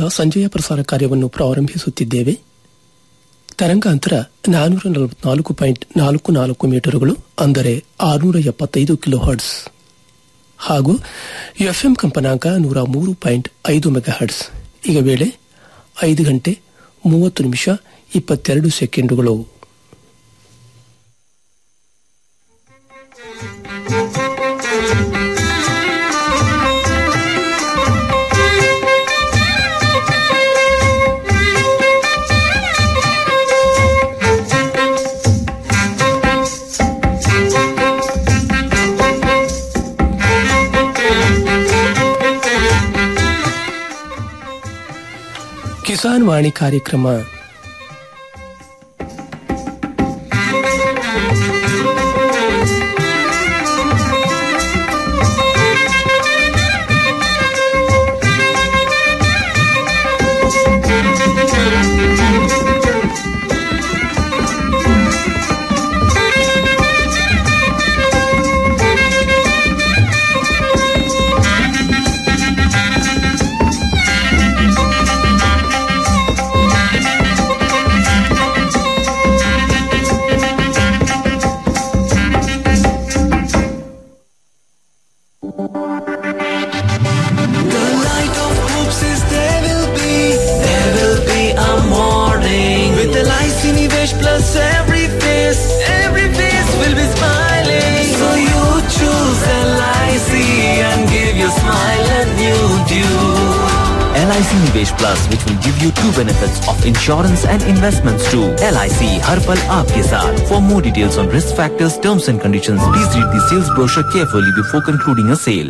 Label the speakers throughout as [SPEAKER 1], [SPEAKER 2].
[SPEAKER 1] ಸಂಜೆಯ ಪ್ರಸಾರ ಕಾರ್ಯವನ್ನು ಪ್ರಾರಂಭಿಸುತ್ತಿದ್ದೇವೆ ತರಂಗಾಂತರ ನಾನೂರ ನಲವತ್ನಾಲ್ಕು ಪಾಯಿಂಟ್ ನಾಲ್ಕು ನಾಲ್ಕು ಮೀಟರುಗಳು ಅಂದರೆ ಆರುನೂರ ಎಪ್ಪತ್ತೈದು ಕಿಲೋ ಹರ್ಟ್ಸ್ ಹಾಗೂ ಎಫ್ಎಂ ಕಂಪನಾಂಕ ನೂರ ಮೂರು ಪಾಯಿಂಟ್ ಐದು ಮೆಗಾ ಹರ್ಟ್ಸ್ ಈಗ ವೇಳೆ ಐದು ಗಂಟೆ ಮೂವತ್ತು ನಿಮಿಷ ಇಪ್ಪತ್ತೆರಡು ಸೆಕೆಂಡುಗಳು ಕಿಸಾನ್ ವಾಣಿ ಕಾರ್ಯಕ್ರಮ
[SPEAKER 2] The light of hope says there will be, there will be a morning. With LIC Nivesh plus every face, every face will be smiling. So you choose LIC and give your smile a new due.
[SPEAKER 3] LIC Nivesh Plus, which will give you two benefits of insurance and investments too. LIC हर पल आपके साथ. For more details on risk factors, terms and conditions, please read the sales brochure carefully before concluding a sale.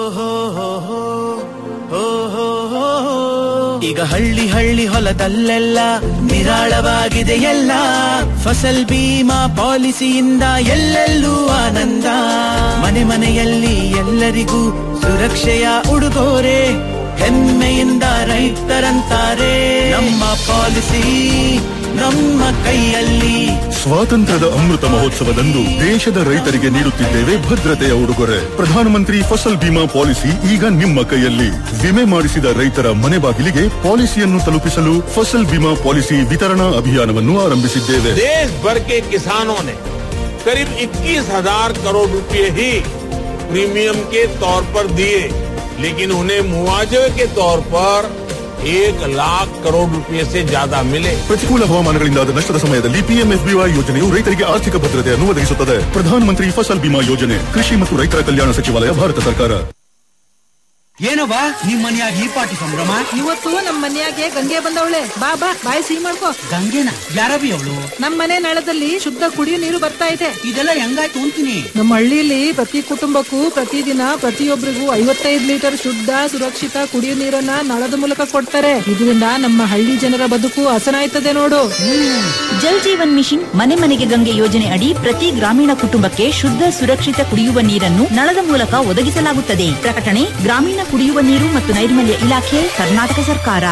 [SPEAKER 2] ಈಗ ಹಳ್ಳಿ ಹಳ್ಳಿ ಹೊಲದಲ್ಲೆಲ್ಲ ನಿರಾಳವಾಗಿದೆ ಎಲ್ಲ ಫಸಲ್ ಬೀಮಾ ಪಾಲಿಸಿಯಿಂದ ಎಲ್ಲೆಲ್ಲೂ ಆನಂದ ಮನೆ ಮನೆಯಲ್ಲಿ ಎಲ್ಲರಿಗೂ ಸುರಕ್ಷೆಯ ಉಡುಗೊರೆ ಹೆಮ್ಮೆಯಿಂದ ರೈತರಂತಾರೆ ನಮ್ಮ ಪಾಲಿಸಿ ನಮ್ಮ ಕೈಯಲ್ಲಿ
[SPEAKER 4] ಸ್ವಾತಂತ್ರ್ಯದ ಅಮೃತ ಮಹೋತ್ಸವದಂದು ದೇಶದ ರೈತರಿಗೆ ನೀಡುತ್ತಿದ್ದೇವೆ ಭದ್ರತೆಯ ಉಡುಗೊರೆ ಪ್ರಧಾನಮಂತ್ರಿ ಫಸಲ್ ಬಿಮಾ ಪಾಲಿಸಿ ಈಗ ನಿಮ್ಮ ಕೈಯಲ್ಲಿ ವಿಮೆ ಮಾಡಿಸಿದ ರೈತರ ಮನೆ ಬಾಗಿಲಿಗೆ ಪಾಲಿಸಿಯನ್ನು ತಲುಪಿಸಲು ಫಸಲ್ ಬಿಮಾ ಪಾಲಿಸಿ ವಿತರಣಾ ಅಭಿಯಾನವನ್ನು ಆರಂಭಿಸಿದ್ದೇವೆ
[SPEAKER 5] देश भर के किसानों ने करीब 21,000 करोड़ रुपए ही प्रीमियम के तौर पर दिए लेकिन उन्हें मुआवजे के तौर पर एक लाख करोड़ रुपए से ज्यादा मिले
[SPEAKER 4] ಪ್ರತಿಕೂಲ ಹವಾಮಾನಗಳಿಂದಾದ ನಷ್ಟದ ಸಮಯದಲ್ಲಿ ಪಿಎಂಎಫ್ಬಿವೈ ಯೋಜನೆಯು ರೈತರಿಗೆ ಆರ್ಥಿಕ ಭದ್ರತೆಯನ್ನು ಒದಗಿಸುತ್ತದೆ ಪ್ರಧಾನಮಂತ್ರಿ ಫಸಲ್ ಬಿಮಾ ಯೋಜನೆ ಕೃಷಿ ಮತ್ತು ರೈತರ ಕಲ್ಯಾಣ ಸಚಿವಾಲಯ ಭಾರತ ಸರ್ಕಾರ
[SPEAKER 6] ಏನವ್ವ ನಿಮ್ ಮನ್ಯಾಗ ಈ ಪಾಟಿ ಸಂಭ್ರಮ
[SPEAKER 7] ಇವತ್ತು ನಮ್ ಮನ್ಯಾಗೆ ಗಂಗೆ ಬಂದವಳೆ ಬಾ ಬಾ ಬಾಯಿ ಸಿಹಿ ಮಾಡ್ಕೋ
[SPEAKER 6] ಗಂಗೆನ ಯಾರಬಿ ಅವಳು
[SPEAKER 7] ನಮ್ ಮನೆ ನಳದಲ್ಲಿ ಶುದ್ಧ ಕುಡಿಯೋ ನೀರು ಬರ್ತಾ ಇದೆ
[SPEAKER 6] ಇದೆಲ್ಲ ಹೆಂಗಾಯ್ತು ಅಂತೀನಿ
[SPEAKER 7] ನಮ್ಮ ಹಳ್ಳಿಲಿ ಪ್ರತಿ ಕುಟುಂಬಕ್ಕೂ ಪ್ರತಿದಿನ ಪ್ರತಿಯೊಬ್ಬರಿಗೂ ಐವತ್ತೈದು ಲೀಟರ್ ಶುದ್ಧ ಸುರಕ್ಷಿತ ಕುಡಿಯೋ ನೀರನ್ನ ನಳದ ಮೂಲಕ ಕೊಡ್ತಾರೆ ಇದರಿಂದ ನಮ್ಮ ಹಳ್ಳಿ ಜನರ ಬದುಕು ಹಸನಾಯ್ತದೆ ನೋಡು
[SPEAKER 8] ಜಲ್ ಜೀವನ್ ಮಿಷನ್ ಮನೆ ಮನೆಗೆ ಗಂಗೆ ಯೋಜನೆ ಅಡಿ ಪ್ರತಿ ಗ್ರಾಮೀಣ ಕುಟುಂಬಕ್ಕೆ ಶುದ್ಧ ಸುರಕ್ಷಿತ ಕುಡಿಯುವ ನೀರನ್ನು ನಳದ ಮೂಲಕ ಒದಗಿಸಲಾಗುತ್ತದೆ ಪ್ರಕಟಣೆ ಗ್ರಾಮೀಣ ಕುಡಿಯುವ ನೀರು ಮತ್ತು ನೈರ್ಮಲ್ಯ ಇಲಾಖೆ ಕರ್ನಾಟಕ ಸರ್ಕಾರ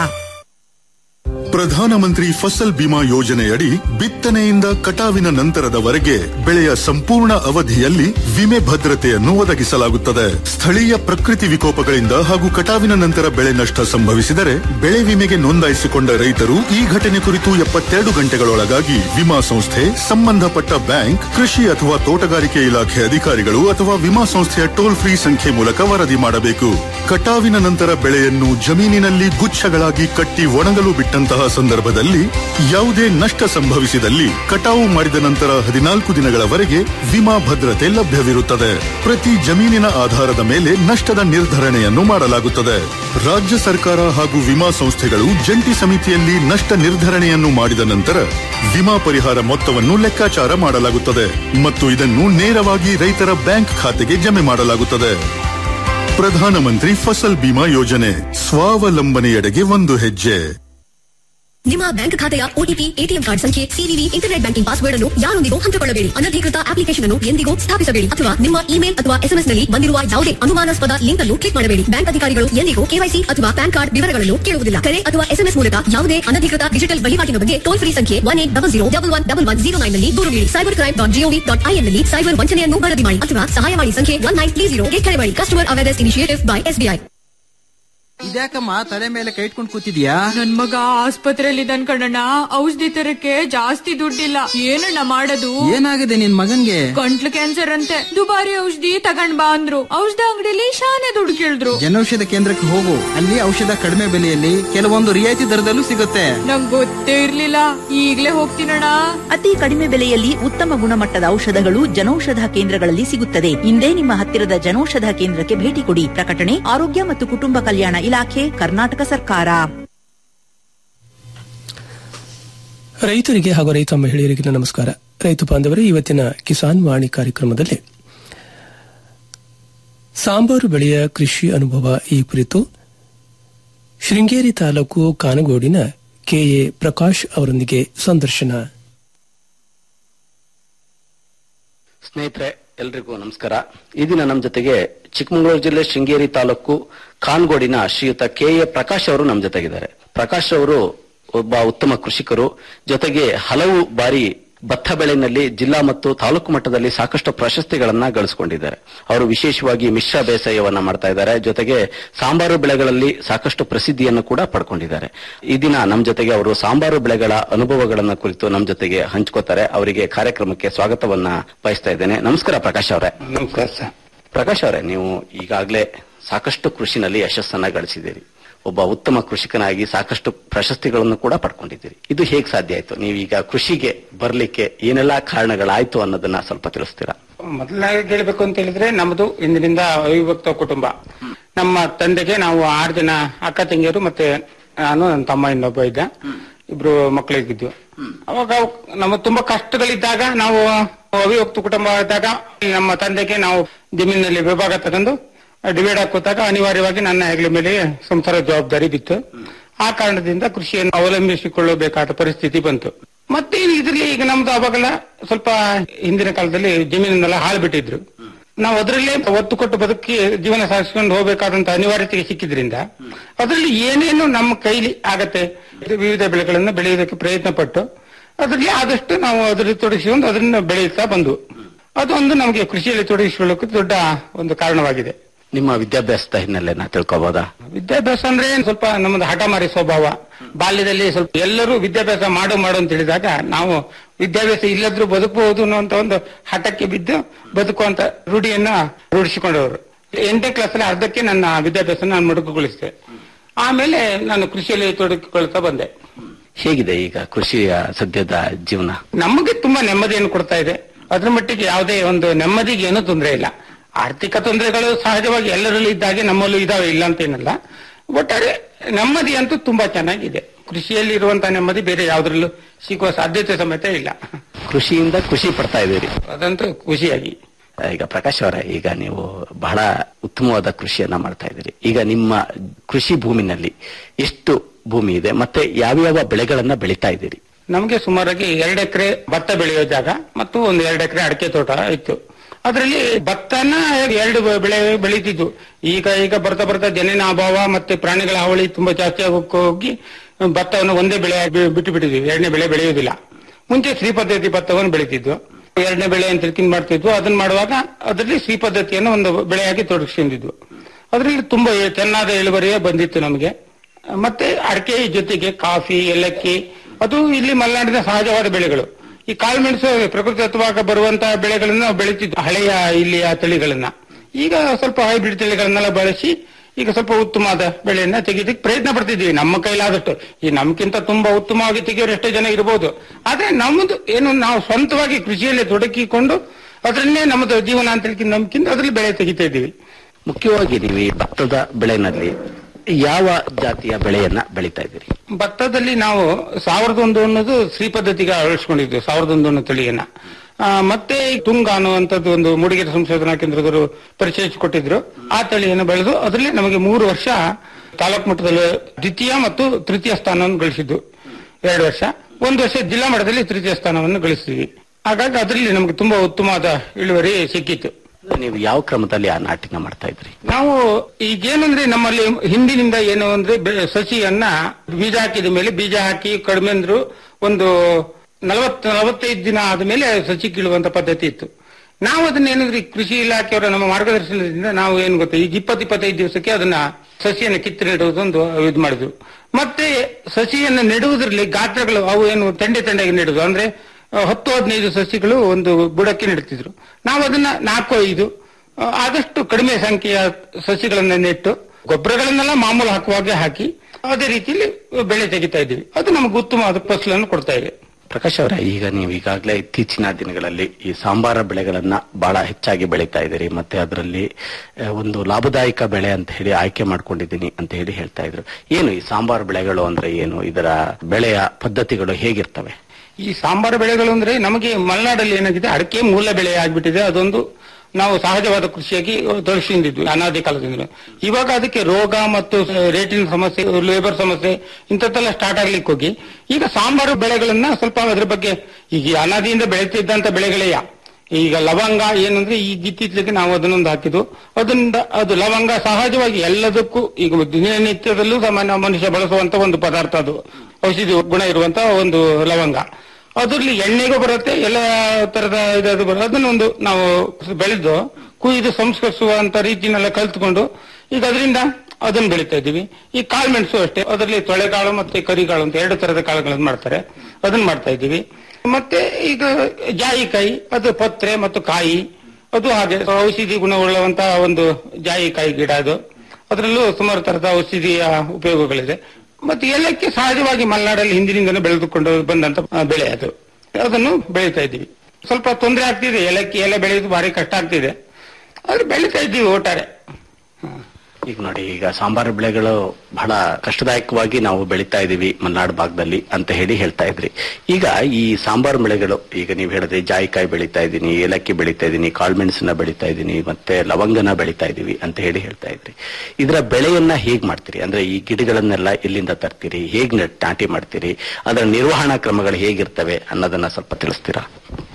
[SPEAKER 4] ಪ್ರಧಾನಮಂತ್ರಿ ಫಸಲ್ ಬಿಮಾ ಯೋಜನೆಯಡಿ ಬಿತ್ತನೆಯಿಂದ ಕಟಾವಿನ ನಂತರದವರೆಗೆ ಬೆಳೆಯ ಸಂಪೂರ್ಣ ಅವಧಿಯಲ್ಲಿ ವಿಮೆ ಭದ್ರತೆಯನ್ನು ಒದಗಿಸಲಾಗುತ್ತದೆ ಸ್ಥಳೀಯ ಪ್ರಕೃತಿ ವಿಕೋಪಗಳಿಂದ ಹಾಗೂ ಕಟಾವಿನ ನಂತರ ಬೆಳೆ ನಷ್ಟ ಸಂಭವಿಸಿದರೆ ಬೆಳೆ ವಿಮೆಗೆ ನೋಂದಾಯಿಸಿಕೊಂಡ ರೈತರು ಈ ಘಟನೆ ಕುರಿತು ಎಪ್ಪತ್ತೆರಡು ಗಂಟೆಗಳೊಳಗಾಗಿ ವಿಮಾ ಸಂಸ್ಥೆ ಸಂಬಂಧಪಟ್ಟ ಬ್ಯಾಂಕ್ ಕೃಷಿ ಅಥವಾ ತೋಟಗಾರಿಕೆ ಇಲಾಖೆ ಅಧಿಕಾರಿಗಳು ಅಥವಾ ವಿಮಾ ಸಂಸ್ಥೆಯ ಟೋಲ್ ಫ್ರೀ ಸಂಖ್ಯೆ ಮೂಲಕ ವರದಿ ಮಾಡಬೇಕು ಕಟಾವಿನ ನಂತರ ಬೆಳೆಯನ್ನು ಜಮೀನಿನಲ್ಲಿ ಗುಚ್ಛಗಳಾಗಿ ಕಟ್ಟಿ ಒಣಗಲು ಬಿಟ್ಟಂತಹ ಸಂದರ್ಭದಲ್ಲಿ ಯಾವುದೇ ನಷ್ಟ ಸಂಭವಿಸಿದಲ್ಲಿ ಕಟಾವು ಮಾಡಿದ ನಂತರ ಹದಿನಾಲ್ಕು ದಿನಗಳವರೆಗೆ ವಿಮಾ ಭದ್ರತೆ ಲಭ್ಯವಿರುತ್ತದೆ ಪ್ರತಿ ಜಮೀನಿನ ಆಧಾರದ ಮೇಲೆ ನಷ್ಟದ ನಿರ್ಧರಣೆಯನ್ನು ಮಾಡಲಾಗುತ್ತದೆ ರಾಜ್ಯ ಸರ್ಕಾರ ಹಾಗೂ ವಿಮಾ ಸಂಸ್ಥೆಗಳು ಜಂಟಿ ಸಮಿತಿಯಲ್ಲಿ ನಷ್ಟ ನಿರ್ಧರಣೆಯನ್ನು ಮಾಡಿದ ನಂತರ ವಿಮಾ ಪರಿಹಾರ ಮೊತ್ತವನ್ನು ಲೆಕ್ಕಾಚಾರ ಮಾಡಲಾಗುತ್ತದೆ ಮತ್ತು ಇದನ್ನು ನೇರವಾಗಿ ರೈತರ ಬ್ಯಾಂಕ್ ಖಾತೆಗೆ ಜಮೆ ಮಾಡಲಾಗುತ್ತದೆ ಪ್ರಧಾನಮಂತ್ರಿ ಫಸಲ್ ಬಿಮಾ ಯೋಜನೆ ಸ್ವಾವಲಂಬನೆಯೆಡೆಗೆ ಒಂದು ಹೆಜ್ಜೆ
[SPEAKER 9] ನಿಮ್ಮ ಬ್ಯಾಂಕ್ ಖಾತೆಯ ಒಟಿಪಿ ಎಟಿಎಂ ಕಾರ್ಡ್ ಸಂಖ್ಯೆ ಸಿವಿವಿ ಇಂಟರ್ನೆಟ್ ಬ್ಯಾಂಕಿಂಗ್ ಪಾಸ್ವರ್ಡ್ ಅನ್ನು ಯಾರೊಂದಿಗೂ ಹಂಚಿಕೊಳ್ಳಬೇಡಿ ಅನಧಿಕೃತ ಅಪ್ಲಿಕೇಶನ್ ಅನ್ನು ಎಂದಿಗೂ ಸ್ಥಾಪಿಸಬೇಡಿ ಅಥವಾ ನಿಮ್ಮ ಇಮೇಲ್ ಅಥವಾ ಎಸ್ಎಂಎಸ್ ನಲ್ಲಿ ಬಂದಿರುವ ಯಾವುದೇ ಅನುಮಾನಾಸ್ಪದ ಲಿಂಕ್ ಅನ್ನು ಕ್ಲಿಕ್ ಮಾಡಬೇಡಿ ಬ್ಯಾಂಕ್ ಅಧಿಕಾರಿಗಳು ಎಂದಿಗೂ ಕೆವೈಸಿ ಅಥವಾ ಪ್ಯಾನ್ ಕಾರ್ಡ್ ವಿವರಗಳನ್ನು ಕೇಳುವುದಿಲ್ಲ ಕರೆ ಅಥವಾ ಎಸ್ಎಂಎಸ್ ಮೂಲಕ ಯಾವುದೇ ಅನಧಿಕೃತ ಡಿಜಿಟಲ್ ವಹಿವಾಟಿನ ಬಗ್ಗೆ ಟೋಲ್ ಫ್ರೀ ಸಂಖ್ಯೆ one eight double zero double one double one zero nine ನಲ್ಲಿ ದೂರು ನೀಡಿ cyber crime dot gov dot in ನಲ್ಲಿ ಸೈಬರ್ ವಂಚನೆಯನ್ನು ವರದಿ ಮಾಡಿ ಅಥವಾ ಸಹಾಯವಾಣಿ ಸಂಖ್ಯೆ ಒನ್ ನೈನ್ ತ್ರೀ ಜೀರೋ ಕರೆ ಮಾಡಿ customer awareness initiative by SBI
[SPEAKER 6] ಇದ್ಯಾಕಮ್ಮ ತಲೆ ಮೇಲೆ ಕೈ ಇಟ್ಕೊಂಡು ಕೂತಿದ್ಯಾ
[SPEAKER 10] ನನ್ ಮಗ ಆಸ್ಪತ್ರೆಯಲ್ಲಿ ಇದ್ದಾನ್ ಕಣಣ್ಣ ಔಷಧಿ ತರಕ್ಕೆ ಜಾಸ್ತಿ ದುಡ್ಡಿಲ್ಲ ಏನಣ್ಣ ಮಾಡೋದು
[SPEAKER 6] ಏನಾಗಿದೆ ನಿನ್ ಮಗನ್ಗೆ
[SPEAKER 10] ಗಂಟ್ಲು ಕ್ಯಾನ್ಸರ್ ಅಂತೆ ದುಬಾರಿ ಔಷಧಿ ತಗೊಂಡ್ ಬಾ ಅಂದ್ರು ಔಷಧ ಅಂಗಡಿಲಿ ಶಾನೆ ದುಡ್ಡು ಕೇಳಿದ್ರು
[SPEAKER 6] ಜನೌಷಧ ಕೇಂದ್ರಕ್ಕೆ ಹೋಗು ಅಲ್ಲಿ ಔಷಧ ಕಡಿಮೆ ಬೆಲೆಯಲ್ಲಿ ಕೆಲವೊಂದು ರಿಯಾಯಿತಿ ದರದಲ್ಲೂ ಸಿಗುತ್ತೆ
[SPEAKER 10] ನಂಗ್ ಗೊತ್ತೇ ಇರ್ಲಿಲ್ಲ ಈಗ್ಲೇ ಹೋಗ್ತೀನಣ್ಣ
[SPEAKER 8] ಅತಿ ಕಡಿಮೆ ಬೆಲೆಯಲ್ಲಿ ಉತ್ತಮ ಗುಣಮಟ್ಟದ ಔಷಧಗಳು ಜನೌಷಧ ಕೇಂದ್ರಗಳಲ್ಲಿ ಸಿಗುತ್ತದೆ ಇಂದೇ ನಿಮ್ಮ ಹತ್ತಿರದ ಜನೌಷಧ ಕೇಂದ್ರಕ್ಕೆ ಭೇಟಿ ಕೊಡಿ ಪ್ರಕಟಣೆ ಆರೋಗ್ಯ ಮತ್ತು ಕುಟುಂಬ ಕಲ್ಯಾಣ ಇಲಾಖೆ ಕರ್ನಾಟಕ ಸರ್ಕಾರ
[SPEAKER 1] ರೈತರಿಗೆ ಹಾಗೂ ರೈತ ಮಹಿಳೆಯರಿಗೆ ನಮಸ್ಕಾರ ರೈತ ಬಾಂಧವರೇ ಇವತ್ತಿನ ಕಿಸಾನ್ ವಾಣಿ ಕಾರ್ಯಕ್ರಮದಲ್ಲಿ ಸಾಂಬಾರು ಬೆಳೆಯ ಕೃಷಿ ಅನುಭವ ಈ ಕುರಿತು ಶೃಂಗೇರಿ ತಾಲೂಕು ಕಾನಗೋಡಿನ ಕೆಎ ಪ್ರಕಾಶ್ ಅವರೊಂದಿಗೆ ಸಂದರ್ಶನ
[SPEAKER 11] ಸ್ನೇಹಿತರೆ ಎಲ್ರಿಗೂ ನಮಸ್ಕಾರ ಈ ದಿನ ನಮ್ಮ ಜೊತೆಗೆ ಚಿಕ್ಕಮಗಳೂರು ಜಿಲ್ಲೆ ಶೃಂಗೇರಿ ತಾಲೂಕು ಕಾನ್ಗೋಡಿನ ಶ್ರೀಯುತ ಕೆ ಎ ಪ್ರಕಾಶ್ ಅವರು ನಮ್ಮ ಜೊತೆಗಿದ್ದಾರೆ ಪ್ರಕಾಶ್ ಅವರು ಒಬ್ಬ ಉತ್ತಮ ಕೃಷಿಕರು ಜೊತೆಗೆ ಹಲವು ಬಾರಿ ಭತ್ತ ಬೆಳೆನಲ್ಲಿ ಜಿಲ್ಲಾ ಮತ್ತು ತಾಲೂಕು ಮಟ್ಟದಲ್ಲಿ ಸಾಕಷ್ಟು ಪ್ರಶಸ್ತಿಗಳನ್ನ ಗಳಿಸಿಕೊಂಡಿದ್ದಾರೆ ಅವರು ವಿಶೇಷವಾಗಿ ಮಿಶ್ರ ಬೇಸಾಯವನ್ನ ಮಾಡ್ತಾ ಇದ್ದಾರೆ ಜೊತೆಗೆ ಸಾಂಬಾರು ಬೆಳೆಗಳಲ್ಲಿ ಸಾಕಷ್ಟು ಪ್ರಸಿದ್ಧಿಯನ್ನು ಕೂಡ ಪಡ್ಕೊಂಡಿದ್ದಾರೆ ಈ ದಿನ ನಮ್ಮ ಜೊತೆಗೆ ಅವರು ಸಾಂಬಾರು ಬೆಳೆಗಳ ಅನುಭವಗಳನ್ನ ಕುರಿತು ನಮ್ಮ ಜೊತೆಗೆ ಹಂಚ್ಕೋತಾರೆ ಅವರಿಗೆ ಕಾರ್ಯಕ್ರಮಕ್ಕೆ ಸ್ವಾಗತವನ್ನ ಬಯಸ್ತಾ ಇದ್ದೇನೆ ನಮಸ್ಕಾರ ಪ್ರಕಾಶ್ ಅವರೇ
[SPEAKER 12] ನಮಸ್ಕಾರ ಸರ್
[SPEAKER 11] ಪ್ರಕಾಶ್ ಅವರೇ ನೀವು ಈಗಾಗಲೇ ಸಾಕಷ್ಟು ಕೃಷಿನಲ್ಲಿ ಯಶಸ್ಸನ್ನ ಗಳಿಸಿದ್ದೀರಿ ಒಬ್ಬ ಉತ್ತಮ ಕೃಷಿಕನಾಗಿ ಸಾಕಷ್ಟು ಪ್ರಶಸ್ತಿಗಳನ್ನು ಕೂಡ ಪಡ್ಕೊಂಡಿದ್ದೀರಿ ಇದು ಹೇಗೆ ಸಾಧ್ಯ ಆಯ್ತು ನೀವೀಗ ಕೃಷಿಗೆ ಬರ್ಲಿಕ್ಕೆ ಏನೆಲ್ಲಾ ಕಾರಣಗಳಾಯ್ತು ಅನ್ನೋದನ್ನ ಸ್ವಲ್ಪ ತಿಳಿಸ್ತೀರಾ
[SPEAKER 12] ಮೊದಲನಾಗಿ ಕೇಳಬೇಕು ಅಂತ ಹೇಳಿದ್ರೆ ನಮ್ಮದು ಇಂದಿನಿಂದ ಅವಿಭಕ್ತ ಕುಟುಂಬ ನಮ್ಮ ತಂದೆಗೆ ನಾವು ಆರು ಜನ ಅಕ್ಕ ತಂಗಿಯರು ಮತ್ತೆ ನಾನು ನನ್ನ ತಮ್ಮ ಇನ್ನೊಬ್ಬ ಇದ್ದ ಇಬ್ರು ಮಕ್ಕಳಿಗಿದ್ವು ಅವಾಗ ನಮ್ಮ ತುಂಬಾ ಕಷ್ಟಗಳಿದ್ದಾಗ ನಾವು ಅವಿಭಕ್ತ ಕುಟುಂಬ ಇದ್ದಾಗ ನಮ್ಮ ತಂದೆಗೆ ನಾವು ಜಮೀನಿನಲ್ಲಿ ವಿಭಾಗ ತಗೊಂಡು ಡಿವೈಡ್ ಹಾಕೋತಾಗ ಅನಿವಾರ್ಯವಾಗಿ ನನ್ನ ಹೆಗಲ ಮೇಲೆ ಸಂಸಾರ ಜವಾಬ್ದಾರಿ ಬಿತ್ತು ಆ ಕಾರಣದಿಂದ ಕೃಷಿಯನ್ನು ಅವಲಂಬಿಸಿಕೊಳ್ಳಬೇಕಾದ ಪರಿಸ್ಥಿತಿ ಬಂತು ಮತ್ತೆ ಇದರಲ್ಲಿ ಈಗ ನಮ್ದು ಅವಾಗೆಲ್ಲ ಸ್ವಲ್ಪ ಹಿಂದಿನ ಕಾಲದಲ್ಲಿ ಜಮೀನನ್ನೆಲ್ಲ ಹಾಳು ಬಿಟ್ಟಿದ್ರು ನಾವು ಅದರಲ್ಲೇ ಒತ್ತು ಕೊಟ್ಟು ಬದುಕಿ ಜೀವನ ಸಾಗಿಸ್ಕೊಂಡು ಹೋಗಬೇಕಾದಂತ ಅನಿವಾರ್ಯತೆ ಸಿಕ್ಕಿದ್ರಿಂದ ಅದರಲ್ಲಿ ಏನೇನು ನಮ್ಮ ಕೈಲಿ ಆಗತ್ತೆ ಇದು ವಿವಿಧ ಬೆಳೆಗಳನ್ನು ಬೆಳೆಯುವುದಕ್ಕೆ ಪ್ರಯತ್ನ ಪಟ್ಟು ಅದರಲ್ಲಿ ಆದಷ್ಟು ನಾವು ಅದರಲ್ಲಿ ತೊಡಗಿಸಿಕೊಂಡು ಅದನ್ನ ಬೆಳೆಯುತ್ತಾ ಬಂದು ಅದೊಂದು ನಮಗೆ ಕೃಷಿಯಲ್ಲಿ ತೊಡಗಿಸಿಕೊಳ್ಳೋಕೆ ದೊಡ್ಡ ಒಂದು ಕಾರಣವಾಗಿದೆ
[SPEAKER 11] ನಿಮ್ಮ ವಿದ್ಯಾಭ್ಯಾಸದ ಹಿನ್ನೆಲೆನ ತಿಳ್ಕೊಬೋದಾ
[SPEAKER 12] ವಿದ್ಯಾಭ್ಯಾಸ ಅಂದ್ರೆ ಏನ್ ಸ್ವಲ್ಪ ನಮ್ಮದು ಹಠಮಾರಿ ಸ್ವಭಾವ ಬಾಲ್ಯದಲ್ಲಿ ಸ್ವಲ್ಪ ಎಲ್ಲರೂ ವಿದ್ಯಾಭ್ಯಾಸ ಮಾಡು ಮಾಡು ಅಂತ ಹೇಳಿದಾಗ ನಾವು ವಿದ್ಯಾಭ್ಯಾಸ ಇಲ್ಲದ್ರೂ ಬದುಕಬಹುದು ಅನ್ನುವಂತ ಒಂದು ಹಠಕ್ಕೆ ಬಿದ್ದು ಬದುಕುವಂತ ರೂಢಿಯನ್ನ ರೂಢಿಸಿಕೊಂಡವರು ಎಂಟನೇ ಕ್ಲಾಸ್ ಅಲ್ಲಿ ಅರ್ಧಕ್ಕೆ ನನ್ನ ವಿದ್ಯಾಭ್ಯಾಸ ನಾನು ಮೊಟಕುಗೊಳಿಸಿದೆ ಆಮೇಲೆ ನಾನು ಕೃಷಿಯಲ್ಲಿ ತೊಡಗಿಕೊಳ್ತಾ ಬಂದೆ
[SPEAKER 11] ಹೇಗಿದೆ ಈಗ ಕೃಷಿಯ ಸದ್ಯದ ಜೀವನ
[SPEAKER 12] ನಮಗೆ ತುಂಬಾ ನೆಮ್ಮದಿಯನ್ನು ಕೊಡ್ತಾ ಇದೆ ಅದ್ರ ಮಟ್ಟಿಗೆ ಯಾವುದೇ ಒಂದು ನೆಮ್ಮದಿಗೆ ಏನೂ ತೊಂದರೆ ಇಲ್ಲ ಆರ್ಥಿಕ ತೊಂದರೆಗಳು ಸಹಜವಾಗಿ ಎಲ್ಲರಲ್ಲೂ ಇದ್ದಾಗೆ ನಮ್ಮಲ್ಲೂ ಇದಾವೆ ಇಲ್ಲ ಅಂತ ಏನಲ್ಲ ಒಟ್ಟಾರೆ ನೆಮ್ಮದಿ ಅಂತೂ ತುಂಬಾ ಚೆನ್ನಾಗಿದೆ ಕೃಷಿಯಲ್ಲಿ ಇರುವಂತಹ ನೆಮ್ಮದಿ ಬೇರೆ ಯಾವ್ದ್ರಲ್ಲೂ ಸಿಗುವ ಸಾಧ್ಯತೆ ಸಮೇತ ಇಲ್ಲ
[SPEAKER 11] ಕೃಷಿಯಿಂದ ಖುಷಿ ಪಡ್ತಾ ಇದ್ದೀರಿ
[SPEAKER 12] ಅದಂತೂ ಖುಷಿಯಾಗಿ
[SPEAKER 11] ಈಗ ಪ್ರಕಾಶ್ ಅವರೇ ಈಗ ನೀವು ಬಹಳ ಉತ್ತಮವಾದ ಕೃಷಿಯನ್ನ ಮಾಡ್ತಾ ಇದ್ದೀರಿ ಈಗ ನಿಮ್ಮ ಕೃಷಿ ಭೂಮಿನಲ್ಲಿ ಎಷ್ಟು ಭೂಮಿ ಇದೆ ಮತ್ತೆ ಯಾವ್ಯಾವ ಬೆಳೆಗಳನ್ನ ಬೆಳೀತಾ ಇದ್ದೀರಿ
[SPEAKER 12] ನಮಗೆ ಸುಮಾರಾಗಿ ಎರಡು ಎಕರೆ ಭತ್ತ ಬೆಳೆಯೋ ಜಾಗ ಮತ್ತು ಒಂದು ಎರಡು ಎಕರೆ ಅಡಿಕೆ ತೋಟ ಇತ್ತು ಅದರಲ್ಲಿ ಭತ್ತನ ಎರಡು ಬೆಳೆ ಬೆಳೀತಿದ್ವು ಈಗ ಈಗ ಬರ್ತಾ ಬರ್ತಾ ಜನಿನ ಅಭಾವ ಮತ್ತೆ ಪ್ರಾಣಿಗಳ ಹಾವಳಿ ತುಂಬಾ ಜಾಸ್ತಿ ಆಗೋಕ್ ಹೋಗಿ ಭತ್ತವನ್ನು ಒಂದೇ ಬೆಳೆ ಬಿಟ್ಟು ಬಿಟ್ಟಿದ್ವಿ ಎರಡನೇ ಬೆಳೆ ಬೆಳೆಯುವುದಿಲ್ಲ ಮುಂಚೆ ಶ್ರೀ ಪದ್ಧತಿ ಭತ್ತವನ್ನು ಬೆಳೀತಿದ್ವು ಎರಡನೇ ಬೆಳೆ ಅಂತ ತಿಂದು ಮಾಡ್ತಿದ್ವು ಅದನ್ನ ಮಾಡುವಾಗ ಅದರಲ್ಲಿ ಶ್ರೀ ಪದ್ಧತಿಯನ್ನು ಒಂದು ಬೆಳೆಯಾಗಿ ತೊಡಗಿಸಿದ್ವು ಅದರಲ್ಲಿ ತುಂಬಾ ಚೆನ್ನಾದ ಇಳುವರಿಯೇ ಬಂದಿತ್ತು ನಮಗೆ ಮತ್ತೆ ಅಡಿಕೆ ಜೊತೆಗೆ ಕಾಫಿ ಏಲಕ್ಕಿ ಅದು ಇಲ್ಲಿ ಮಲೆನಾಡಿನ ಸಹಜವಾದ ಬೆಳೆಗಳು ಈ ಕಾಳುಮೆಣಸು ಪ್ರಕೃತಿದತ್ತವಾಗ ಬರುವಂತಹ ಬೆಳೆಗಳನ್ನ ನಾವು ಬೆಳೀತಿದ್ವಿ ಹಳೆಯ ಇಲ್ಲಿಯ ತಳಿಗಳನ್ನ ಈಗ ಸ್ವಲ್ಪ ಹೈಬ್ರಿಡ್ ತಳಿಗಳನ್ನೆಲ್ಲ ಬಳಸಿ ಈಗ ಸ್ವಲ್ಪ ಉತ್ತಮವಾದ ಬೆಳೆಯನ್ನ ತೆಗೆಯೋದಕ್ಕೆ ಪ್ರಯತ್ನ ಪಡ್ತಿದ್ದೀವಿ ನಮ್ಮ ಕೈಲಾದಷ್ಟು ಈ ನಮ್ಗಿಂತ ತುಂಬಾ ಉತ್ತಮವಾಗಿ ತೆಗೆಯೋರು ಎಷ್ಟೋ ಜನ ಇರಬಹುದು ಆದ್ರೆ ನಮ್ಮದು ಏನು ನಾವು ಸ್ವಂತವಾಗಿ ಕೃಷಿಯಲ್ಲಿ ತೊಡಗಿಕೊಂಡು ಅದರನ್ನೇ ನಮ್ಮದು ಜೀವನ ಅಂತ ಹೇಳಿ ನಂಬಿಕೆಯಿಂದ ಅದ್ರಲ್ಲಿ ಬೆಳೆ ತೆಗಿತಾ ಇದ್ದೀವಿ
[SPEAKER 11] ಮುಖ್ಯವಾಗಿ ನೀವು ಈ ಭತ್ತದ ಬೆಳೆನಲ್ಲಿ ಯಾವ ಜಾತಿಯ ಬೆಳೆಯನ್ನ ಬೆಳೀತಾ ಇದ್ದೀರಿ
[SPEAKER 12] ಭತ್ತದಲ್ಲಿ ನಾವು ಸಾವಿರದ ಒಂದು ಅನ್ನೋದು ಶ್ರೀ ಪದ್ಧತಿಗೆ ಅಳವಡಿಸ್ಕೊಂಡಿದ್ವಿ ಸಾವಿರದ ಒಂದು ಅನ್ನೋ ತಳಿಯನ್ನ ಆ, ಮತ್ತೆ ಈ ತುಂಗ ಅನ್ನುವಂಥದ್ದು ಒಂದು ಮೂಡಿಗೆರೆ ಸಂಶೋಧನಾ ಕೇಂದ್ರದವರು ಪರಿಚಯಿಸಿಕೊಟ್ಟಿದ್ರು ಆ ತಳಿಯನ್ನು ಬೆಳೆದು ಅದರಲ್ಲಿ ನಮಗೆ ಮೂರು ವರ್ಷ ತಾಲೂಕು ಮಟ್ಟದಲ್ಲಿ ದ್ವಿತೀಯ ಮತ್ತು ತೃತೀಯ ಸ್ಥಾನವನ್ನು ಗಳಿಸಿದ್ದು ಎರಡು ವರ್ಷ ಒಂದು ವರ್ಷ ಜಿಲ್ಲಾ ಮಟ್ಟದಲ್ಲಿ ತೃತೀಯ ಸ್ಥಾನವನ್ನು ಗಳಿಸಿದ್ವಿ ಹಾಗಾಗಿ ಅದರಲ್ಲಿ ನಮಗೆ ತುಂಬಾ ಉತ್ತಮವಾದ ಇಳುವರಿ ಸಿಕ್ಕಿತ್ತು
[SPEAKER 11] ನೀವು ಯಾವ ಕ್ರಮದಲ್ಲಿ ಆ ನಾಟಿನ ಮಾಡ್ತಾ ಇದ್ರಿ
[SPEAKER 12] ನಾವು ಈಗೇನಂದ್ರೆ ನಮ್ಮಲ್ಲಿ ಹಿಂದಿನಿಂದ ಏನು ಅಂದ್ರೆ ಬೆ- ಸಸಿಯನ್ನ ಬೀಜ ಹಾಕಿದ ಮೇಲೆ ಬೀಜ ಹಾಕಿ ಕಡಿಮೆ ಅಂದ್ರು ಒಂದು ನಲವತ್ ನಲವತ್ತೈದು ದಿನ ಆದ್ಮೇಲೆ ಸಸಿ ಕೀಳುವಂತ ಪದ್ಧತಿ ಇತ್ತು ನಾವು ಅದನ್ನ ಏನಂದ್ರೆ ಈ ಕೃಷಿ ಇಲಾಖೆಯವರ ನಮ್ಮ ಮಾರ್ಗದರ್ಶನದಿಂದ ನಾವು ಏನ್ ಗೊತ್ತಾ ಈಗ ಇಪ್ಪತ್ ಇಪ್ಪತ್ತೈದು ದಿವಸಕ್ಕೆ ಅದನ್ನ ಸಸಿಯನ್ನು ಕಿತ್ತು ನೆಡುವುದೊಂದು ಇದು ಮಾಡಿದ್ರು ಮತ್ತೆ ಸಸಿಯನ್ನು ನೆಡುವುದರಲ್ಲಿ ಗಾತ್ರಗಳು ಅವು ಏನು ತಂಡೆ ತಂಡೆಗೆ ನೆಡುದು ಅಂದ್ರೆ ಆ, ಹತ್ತು ಹದಿನೈದು ಸಸಿಗಳು ಒಂದು ಬುಡಕ್ಕೆ ನೆಡುತ್ತಿದ್ರು ನಾವು ಅದನ್ನ ನಾಲ್ಕು ಐದು ಆ, ಆದಷ್ಟು ಕಡಿಮೆ ಸಂಖ್ಯೆಯ ಸಸಿಗಳನ್ನ ನೆಟ್ಟು ಗೊಬ್ಬರಗಳನ್ನೆಲ್ಲ ಮಾಮೂಲು ಹಾಕುವಾಗೆ ಹಾಕಿ ಅದೇ ರೀತಿಯಲ್ಲಿ ಬೆಳೆ ತೆಗಿತಾ ಇದ್ದೀವಿ ಅದು ನಮಗೆ ಉತ್ತಮವಾದ ಫಸಲನ್ನು ಕೊಡ್ತಾ ಇದೆ
[SPEAKER 11] ಪ್ರಕಾಶ್ ಅವರೇ ಈಗ ನೀವು ಈಗಾಗಲೇ ಇತ್ತೀಚಿನ ದಿನಗಳಲ್ಲಿ ಈ ಸಾಂಬಾರ ಬೆಳೆಗಳನ್ನ ಬಹಳ ಹೆಚ್ಚಾಗಿ ಬೆಳೀತಾ ಇದ್ದೀರಿ ಮತ್ತೆ ಅದರಲ್ಲಿ ಆ, ಒಂದು ಲಾಭದಾಯಕ ಬೆಳೆ ಅಂತ ಹೇಳಿ ಆಯ್ಕೆ ಮಾಡ್ಕೊಂಡಿದ್ದೀನಿ ಅಂತ ಹೇಳಿ ಹೇಳ್ತಾ ಇದ್ರು ಏನು ಈ ಸಾಂಬಾರ ಬೆಳೆಗಳು ಅಂದ್ರೆ ಏನು ಇದರ ಬೆಳೆಯ ಪದ್ಧತಿಗಳು ಹೇಗಿರ್ತವೆ
[SPEAKER 12] ಈ ಸಾಂಬಾರು ಬೆಳೆಗಳು ಅಂದ್ರೆ ನಮಗೆ ಮಲೆನಾಡಲ್ಲಿ ಏನಾಗಿದೆ ಅಡಿಕೆ ಮೂಲ ಬೆಳೆ ಆಗ್ಬಿಟ್ಟಿದೆ ಅದೊಂದು ನಾವು ಸಹಜವಾದ ಕೃಷಿಯಾಗಿ ತೊಡಗಿಸಿದ್ವಿ ಅನಾದಿ ಕಾಲದಿಂದ ಇವಾಗ ಅದಕ್ಕೆ ರೋಗ ಮತ್ತು ರೇಟಿನ ಸಮಸ್ಯೆ ಲೇಬರ್ ಸಮಸ್ಯೆ ಇಂಥದ್ದೆಲ್ಲ ಸ್ಟಾರ್ಟ್ ಆಗ್ಲಿಕ್ಕೆ ಹೋಗಿ ಈಗ ಸಾಂಬಾರು ಬೆಳೆಗಳನ್ನ ಸ್ವಲ್ಪ ಅದ್ರ ಬಗ್ಗೆ ಈಗ ಈ ಅನಾದಿಯಿಂದ ಬೆಳೀತಿದ್ದಂತ ಬೆಳೆಗಳೆಯ ಈಗ ಲವಂಗ ಏನಂದ್ರೆ ಈಗ ಇತ್ತೀಚೆಗೆ ನಾವು ಅದನ್ನೊಂದು ಹಾಕಿದ್ದು ಅದರಿಂದ ಅದು ಲವಂಗ ಸಹಜವಾಗಿ ಎಲ್ಲದಕ್ಕೂ ಈಗ ದಿನನಿತ್ಯದಲ್ಲೂ ಸಾಮಾನ್ಯ ಮನುಷ್ಯ ಬಳಸುವಂತ ಒಂದು ಪದಾರ್ಥ ಅದು ಔಷಧಿ ಗುಣ ಇರುವಂತ ಒಂದು ಲವಂಗ ಅದರಲ್ಲಿ ಎಣ್ಣೆಗೂ ಬರುತ್ತೆ ಎಲ್ಲ ತರದ ಇದು ಬರುತ್ತೆ ಅದನ್ನೊಂದು ನಾವು ಬೆಳೆದು ಕುಯ್ದು ಸಂಸ್ಕರಿಸುವಂತ ರೀತಿನೆಲ್ಲ ಕಲ್ತ್ಕೊಂಡು ಈಗ ಅದರಿಂದ ಅದನ್ನ ಬೆಳಿತಾ ಇದ್ದೀವಿ ಈ ಕಾಳುಮೆಣಸು ಅಷ್ಟೇ ಅದರಲ್ಲಿ ತೊಳೆಕಾಳು ಮತ್ತೆ ಕರಿಕಾಳು ಅಂತ ಎರಡು ತರದ ಕಾಳುಗಳನ್ನು ಮಾಡ್ತಾರೆ ಅದನ್ನ ಮಾಡ್ತಾ ಇದ್ದೀವಿ ಮತ್ತೆ ಈಗ ಜಾಯಿಕಾಯಿ ಅದು ಪತ್ರೆ ಮತ್ತು ಕಾಯಿ ಅದು ಹಾಗೆ ಔಷಧಿ ಗುಣವುಳ್ಳವಂತಹ ಒಂದು ಜಾಯಿಕಾಯಿ ಗಿಡ ಅದು ಅದರಲ್ಲೂ ಸುಮಾರು ತರದ ಔಷಧಿಯ ಉಪಯೋಗಗಳಿದೆ ಮತ್ತೆ ಏಲಕ್ಕಿ ಸಹಜವಾಗಿ ಮಲೆನಾಡಲ್ಲಿ ಹಿಂದಿನಿಂದಲೇ ಬೆಳೆದುಕೊಂಡು ಬಂದಂತ ಆ, ಬೆಳೆ ಅದು ಅದನ್ನು ಬೆಳೀತಾ ಇದ್ದೀವಿ ಸ್ವಲ್ಪ ತೊಂದರೆ ಆಗ್ತಿದೆ ಏಲಕ್ಕಿ ಎಲ್ಲ ಬೆಳೆಯೋದು ಭಾರಿ ಕಷ್ಟ ಆಗ್ತಿದೆ ಆದ್ರೆ ಬೆಳೀತಾ ಇದ್ದೀವಿ ಒಟ್ಟಾರೆ
[SPEAKER 11] ಈಗ ನೋಡಿ ಈಗ ಸಾಂಬಾರು ಬೆಳೆಗಳು ಬಹಳ ಕಷ್ಟದಾಯಕವಾಗಿ ನಾವು ಬೆಳೀತಾ ಇದೀವಿ ಮಲೆನಾಡು ಭಾಗದಲ್ಲಿ ಅಂತ ಹೇಳಿ ಹೇಳ್ತಾ ಇದ್ರಿ ಈಗ ಈ ಸಾಂಬಾರು ಬೆಳೆಗಳು ಈಗ ನೀವು ಹೇಳಿದ್ರಿ ಜಾಯಿಕಾಯಿ ಬೆಳೀತಾ ಇದ್ದೀನಿ ಏಲಕ್ಕಿ ಬೆಳೀತಾ ಇದ್ದೀನಿ ಕಾಳುಮೆಣಸನ್ನ ಬೆಳೀತಾ ಇದ್ದೀನಿ ಮತ್ತೆ ಲವಂಗನ ಬೆಳೀತಾ ಇದೀವಿ ಅಂತ ಹೇಳಿ ಹೇಳ್ತಾ ಇದ್ರಿ ಇದರ ಬೆಳೆಯನ್ನ ಹೇಗ್ ಮಾಡ್ತೀರಿ ಅಂದ್ರೆ ಈ ಗಿಡಗಳನ್ನೆಲ್ಲ ಎಲ್ಲಿಂದ ತರ್ತೀರಿ ಹೇಗ್ ನೆಟ್- ನಾಟಿ ಮಾಡ್ತೀರಿ ಅದರ ನಿರ್ವಹಣಾ ಕ್ರಮಗಳು ಹೇಗಿರ್ತವೆ ಅನ್ನೋದನ್ನ ಸ್ವಲ್ಪ ತಿಳಿಸ್ತೀರಾ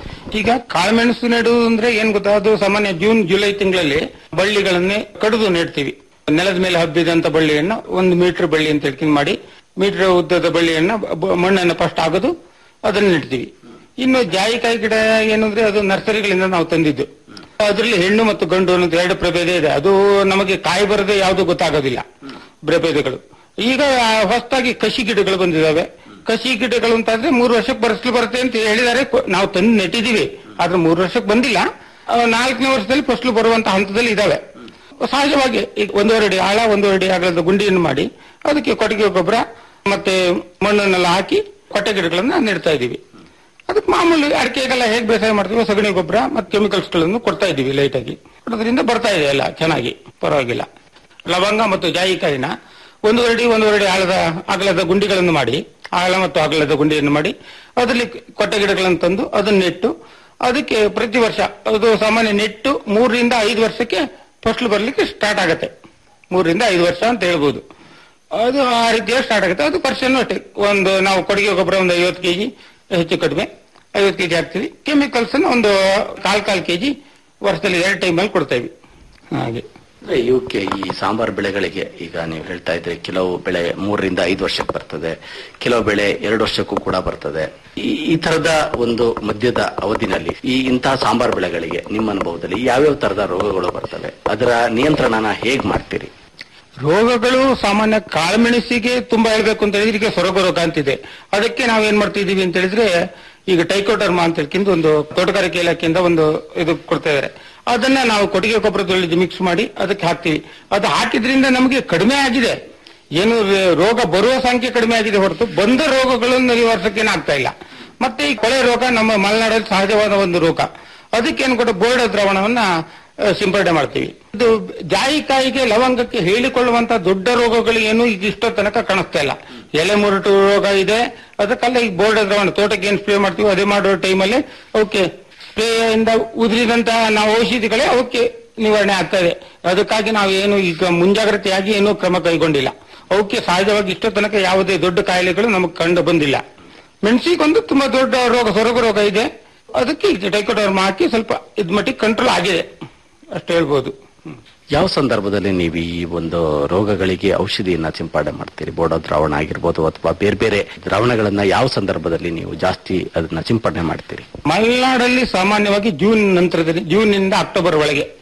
[SPEAKER 12] ಈಗ ಕಾಳುಮೆಣಸು ನೆಡುವುದು ಅಂದ್ರೆ ಏನ್ ಗೊತ್ತಾ ಅದು ಸಾಮಾನ್ಯ ಜೂನ್ ಜುಲೈ ತಿಂಗಳಲ್ಲಿ ಬಳ್ಳಿಗಳನ್ನೇ ಕಡಿದು ನೆಡ್ತೀವಿ ನೆಲದ ಮೇಲೆ ಹಬ್ಬಿದಂತ ಬಳ್ಳಿಯನ್ನ ಒಂದು ಮೀಟರ್ ಬಳ್ಳಿ ಅಂತ ಹೇಳ್ಕೊಂಡು ಮಾಡಿ ಮೀಟರ್ ಉದ್ದದ ಬಳ್ಳಿಯನ್ನ ಬ- ಮಣ್ಣನ್ನ ಫಸ್ಟ್ ಆಗೋದು ಅದನ್ನ ನೆಡ್ತೀವಿ ಇನ್ನು ಜಾಯಿಕಾಯಿ ಗಿಡ ಏನಂದ್ರೆ ಅದು ನರ್ಸರಿಗಳಿಂದ ನಾವು ತಂದಿದ್ದು ಅದರಲ್ಲಿ ಹೆಣ್ಣು ಮತ್ತು ಗಂಡು ಅನ್ನೋದು ಎರಡು ಪ್ರಭೇದ ಇದೆ ಅದು ನಮಗೆ ಕಾಯಿ ಬರದೆ ಯಾವುದು ಗೊತ್ತಾಗೋದಿಲ್ಲ ಪ್ರಭೇದಗಳು ಈಗ ಹೊಸದಾಗಿ ಕಸಿ ಗಿಡಗಳು ಬಂದಿದಾವೆ ಕಸಿ ಗಿಡಗಳು ಅಂತ ಅಂದ್ರೆ ಮೂರು ವರ್ಷಕ್ಕೆ ಬರಸ್ಲು ಬರುತ್ತೆ ಅಂತ ಹೇಳಿದ್ದಾರೆ ಕೊ- ನಾವು ತಂದು ನೆಟ್ಟಿದೀವಿ ಆದ್ರೆ ಮೂರು ವರ್ಷಕ್ಕೆ ಬಂದಿಲ್ಲ ಆ, ನಾಲ್ಕನೇ ವರ್ಷದಲ್ಲಿ ಫಸಲು ಬರುವಂತ ಹಂತದಲ್ಲಿ ಇದಾವೆ ಸಹಜವಾಗಿ ಈಗ ಒಂದೂವರೆ ಅಡಿ ಆಳ ಒಂದೂವರೆ ಅಡಿ ಅಗಲದ ಗುಂಡಿಯನ್ನು ಮಾಡಿ ಅದಕ್ಕೆ ಕೊಟ್ಟಿಗೆ ಗೊಬ್ಬರ ಮತ್ತೆ ಮಣ್ಣನ್ನೆಲ್ಲ ಹಾಕಿ ಕೊಟ್ಟೆ ಗಿಡಗಳನ್ನ ನೆಡ್ತಾ ಇದೀವಿ ಅದಕ್ಕೆ ಮಾಮೂಲಿ ಅಡಿಕೆಗೆಲ್ಲ ಹೇಗೆ ಬೇಸಾಯ ಮಾಡ್ತೀವಿ ಸಗಣಿ ಗೊಬ್ಬರ ಮತ್ತೆ ಕೆಮಿಕಲ್ಸ್ ಗಳನ್ನು ಕೊಡ್ತಾ ಇದೀವಿ ಲೈಟ್ ಆಗಿ ಅದರಿಂದ ಬರ್ತಾ ಇದೆ ಎಲ್ಲ ಚೆನ್ನಾಗಿ ಪರವಾಗಿಲ್ಲ ಲವಂಗ ಮತ್ತು ಜಾಯಿಕಾಯಿನ ಒಂದೂವರೆ ಅಡಿ ಒಂದೂವರೆ ಅಡಿ ಆಳದ ಅಗಲದ ಗುಂಡಿಗಳನ್ನು ಮಾಡಿ ಆಳ ಮತ್ತು ಅಗಲದ ಗುಂಡಿಯನ್ನು ಮಾಡಿ ಅದರಲ್ಲಿ ಕೊಟ್ಟೆ ಗಿಡಗಳನ್ನು ತಂದು ಅದನ್ನ ನೆಟ್ಟು ಅದಕ್ಕೆ ಪ್ರತಿ ವರ್ಷ ಅದು ಸಾಮಾನ್ಯ ನೆಟ್ಟು ಮೂರರಿಂದ ಐದು ವರ್ಷಕ್ಕೆ ಫಸಲು ಬರ್ಲಿಕ್ಕೆ ಸ್ಟಾರ್ಟ್ ಆಗತ್ತೆ ಮೂರರಿಂದ ಐದು ವರ್ಷ ಅಂತ ಹೇಳ್ಬೋದು ಅದು ಆ ರೀತಿಯ ಸ್ಟಾರ್ಟ್ ಆಗುತ್ತೆ ಅದು ಪರ್ಸೆಂಟ್ ಅಷ್ಟೇ ಒಂದು ನಾವು ಕೊಡುಗೆ ಗೊಬ್ಬರ ಒಂದು ಐವತ್ತು ಕೆಜಿ ಹೆಚ್ಚು ಕಡಿಮೆ ಐವತ್ತು ಕೆಜಿ ಹಾಕ್ತೀವಿ ಕೆಮಿಕಲ್ಸ್ ಒಂದು ಕಾಲ್ ಕಾಲ್ ಕೆಜಿ ವರ್ಷದಲ್ಲಿ ಎರಡು ಟೈಮಲ್ಲಿ ಕೊಡ್ತೇವೆ ಹಾಗೆ
[SPEAKER 11] ಅಂದ್ರೆ ಇವಕ್ಕೆ ಈ ಸಾಂಬಾರ್ ಬೆಳೆಗಳಿಗೆ ಈಗ ನೀವು ಹೇಳ್ತಾ ಇದ್ರಿ ಕೆಲವು ಬೆಳೆ ಮೂರರಿಂದ ಐದು ವರ್ಷಕ್ಕೆ ಬರ್ತದೆ ಕೆಲವು ಬೆಳೆ ಎರಡು ವರ್ಷಕ್ಕೂ ಕೂಡ ಬರ್ತದೆ ಈ ಈ ತರದ ಒಂದು ಮಧ್ಯದ ಅವಧಿನಲ್ಲಿ ಈ ಇಂತಹ ಸಾಂಬಾರ್ ಬೆಳೆಗಳಿಗೆ ನಿಮ್ಮ ಅನುಭವದಲ್ಲಿ ಯಾವ್ಯಾವ ತರದ ರೋಗಗಳು ಬರ್ತವೆ ಅದರ ನಿಯಂತ್ರಣನ ಹೇಗ್ ಮಾಡ್ತೀರಿ
[SPEAKER 12] ರೋಗಗಳು ಸಾಮಾನ್ಯ ಕಾಳುಮೆಣಸಿಗೆ ತುಂಬಾ ಹೇಳ್ಬೇಕು ಅಂತ ಹೇಳಿದ್ರೆ ಈಗ ಸೊರಗ ರೋಗ ಅಂತಿದೆ ಅದಕ್ಕೆ ನಾವು ಏನ್ ಮಾಡ್ತಿದೀವಿ ಅಂತ ಹೇಳಿದ್ರೆ ಈಗ ಟೈಕೋಟರ್ಮಾ ಅಂತ ಹೇಳ್ಕೊಂಡು ಒಂದು ತೋಟಗಾರಿಕೆ ಇಲಾಖೆಯಿಂದ ಒಂದು ಇದು ಕೊಡ್ತಾ ಇದಾರೆ ಅದನ್ನ ನಾವು ಕೊಟ್ಟಿಗೆ ಗೊಬ್ಬರದಲ್ಲಿ ಮಿಕ್ಸ್ ಮಾಡಿ ಅದಕ್ಕೆ ಹಾಕ್ತಿವಿ ಅದು ಹಾಕಿದ್ರಿಂದ ನಮಗೆ ಕಡಿಮೆ ಆಗಿದೆ ಏನು ರ- ರೋಗ ಬರುವ ಸಂಖ್ಯೆ ಕಡಿಮೆ ಆಗಿದೆ ಹೊರತು ಬಂದ ರೋಗಗಳನ್ನು ನಿವಾರಿಸಕ್ಕೇನು ಆಗ್ತಾ ಇಲ್ಲ ಮತ್ತೆ ಈ ಕೊಳೆ ರೋಗ ನಮ್ಮ ಮಲೆನಾಡಲ್ಲಿ ಸಹಜವಾದ ಒಂದು ರೋಗ ಅದಕ್ಕೆ ಏನು ಕೊಟ್ಟು ಬೋರ್ಡ ದ್ರಾವಣವನ್ನ ಆ, ಸಿಂಪಡಣೆ ಮಾಡ್ತೀವಿ ಇದು ಜಾಯಿಕಾಯಿಗೆ ಲವಂಗಕ್ಕೆ ಹೇಳಿಕೊಳ್ಳುವಂತ ದೊಡ್ಡ ರೋಗಗಳು ಏನು ಈಗ ಇಷ್ಟೋ ತನಕ ಕಾಣಿಸ್ತಾ ಇಲ್ಲ ಎಲೆ ಮುರುಟು ರೋಗ ಇದೆ ಅದಕ್ಕೆಲ್ಲ ಈ ಬೋರ್ಡ ದ್ರಾವಣ ತೋಟಕ್ಕೆ ಏನ್ ಸ್ಪ್ರೇ ಮಾಡ್ತೀವಿ ಅದೇ ಮಾಡೋ ಟೈಮಲ್ಲಿ ಅವಕ್ಕೆ ಸ್ಪ್ರೇ ಇಂದ ಉದುರಿದಂತಹ ನಾವು ಔಷಧಿಗಳೇ ಅವಕ್ಕೆ ನಿವಾರಣೆ ಆಗ್ತಾ ಇದೆ ಅದಕ್ಕಾಗಿ ನಾವು ಏನು ಈಗ ಮುಂಜಾಗ್ರತೆಯಾಗಿ ಏನೂ ಕ್ರಮ ಕೈಗೊಂಡಿಲ್ಲ ಅವಕ್ಕೆ ಸಹಜವಾಗಿ ಇಷ್ಟೋ ತನಕ ಯಾವುದೇ ದೊಡ್ಡ ಕಾಯಿಲೆಗಳು ನಮಗೆ ಕಂಡು ಬಂದಿಲ್ಲ ಮೆಣಸಿಗೊಂದು ತುಂಬಾ ದೊಡ್ಡ ರೋಗ ಸೊರಗು ರೋಗ ಇದೆ ಅದಕ್ಕೆ ಟೈಕೋಡರ್ಮ ಹಾಕಿ ಸ್ವಲ್ಪ ಇದ್ ಮಟ್ಟಿಗೆ ಕಂಟ್ರೋಲ್ ಆಗಿದೆ ಅಷ್ಟು ಹೇಳ್ಬೋದು
[SPEAKER 11] ಯಾವ ಸಂದರ್ಭದಲ್ಲಿ ನೀವು ಈ ಒಂದು ರೋಗಗಳಿಗೆ ಔಷಧಿಯನ್ನ ಸಿಂಪಡಣೆ ಮಾಡ್ತೀರಿ ಬೋಡೋ ದ್ರಾವಣ ಆಗಿರ್ಬೋದು ಅಥವಾ ಬೇರೆ ಬೇರೆ ದ್ರಾವಣಗಳನ್ನ ಯಾವ ಸಂದರ್ಭದಲ್ಲಿ ನೀವು ಜಾಸ್ತಿ ಅದನ್ನ ಸಿಂಪಡಣೆ ಮಾಡ್ತೀರಿ
[SPEAKER 12] ಮಲೆನಾಡಲ್ಲಿ ಸಾಮಾನ್ಯವಾಗಿ ಜೂನ್ ನಂತರದಲ್ಲಿ ಜೂನ್ ನಿಂದ ಅಕ್ಟೋಬರ್ ಒಳಗೆ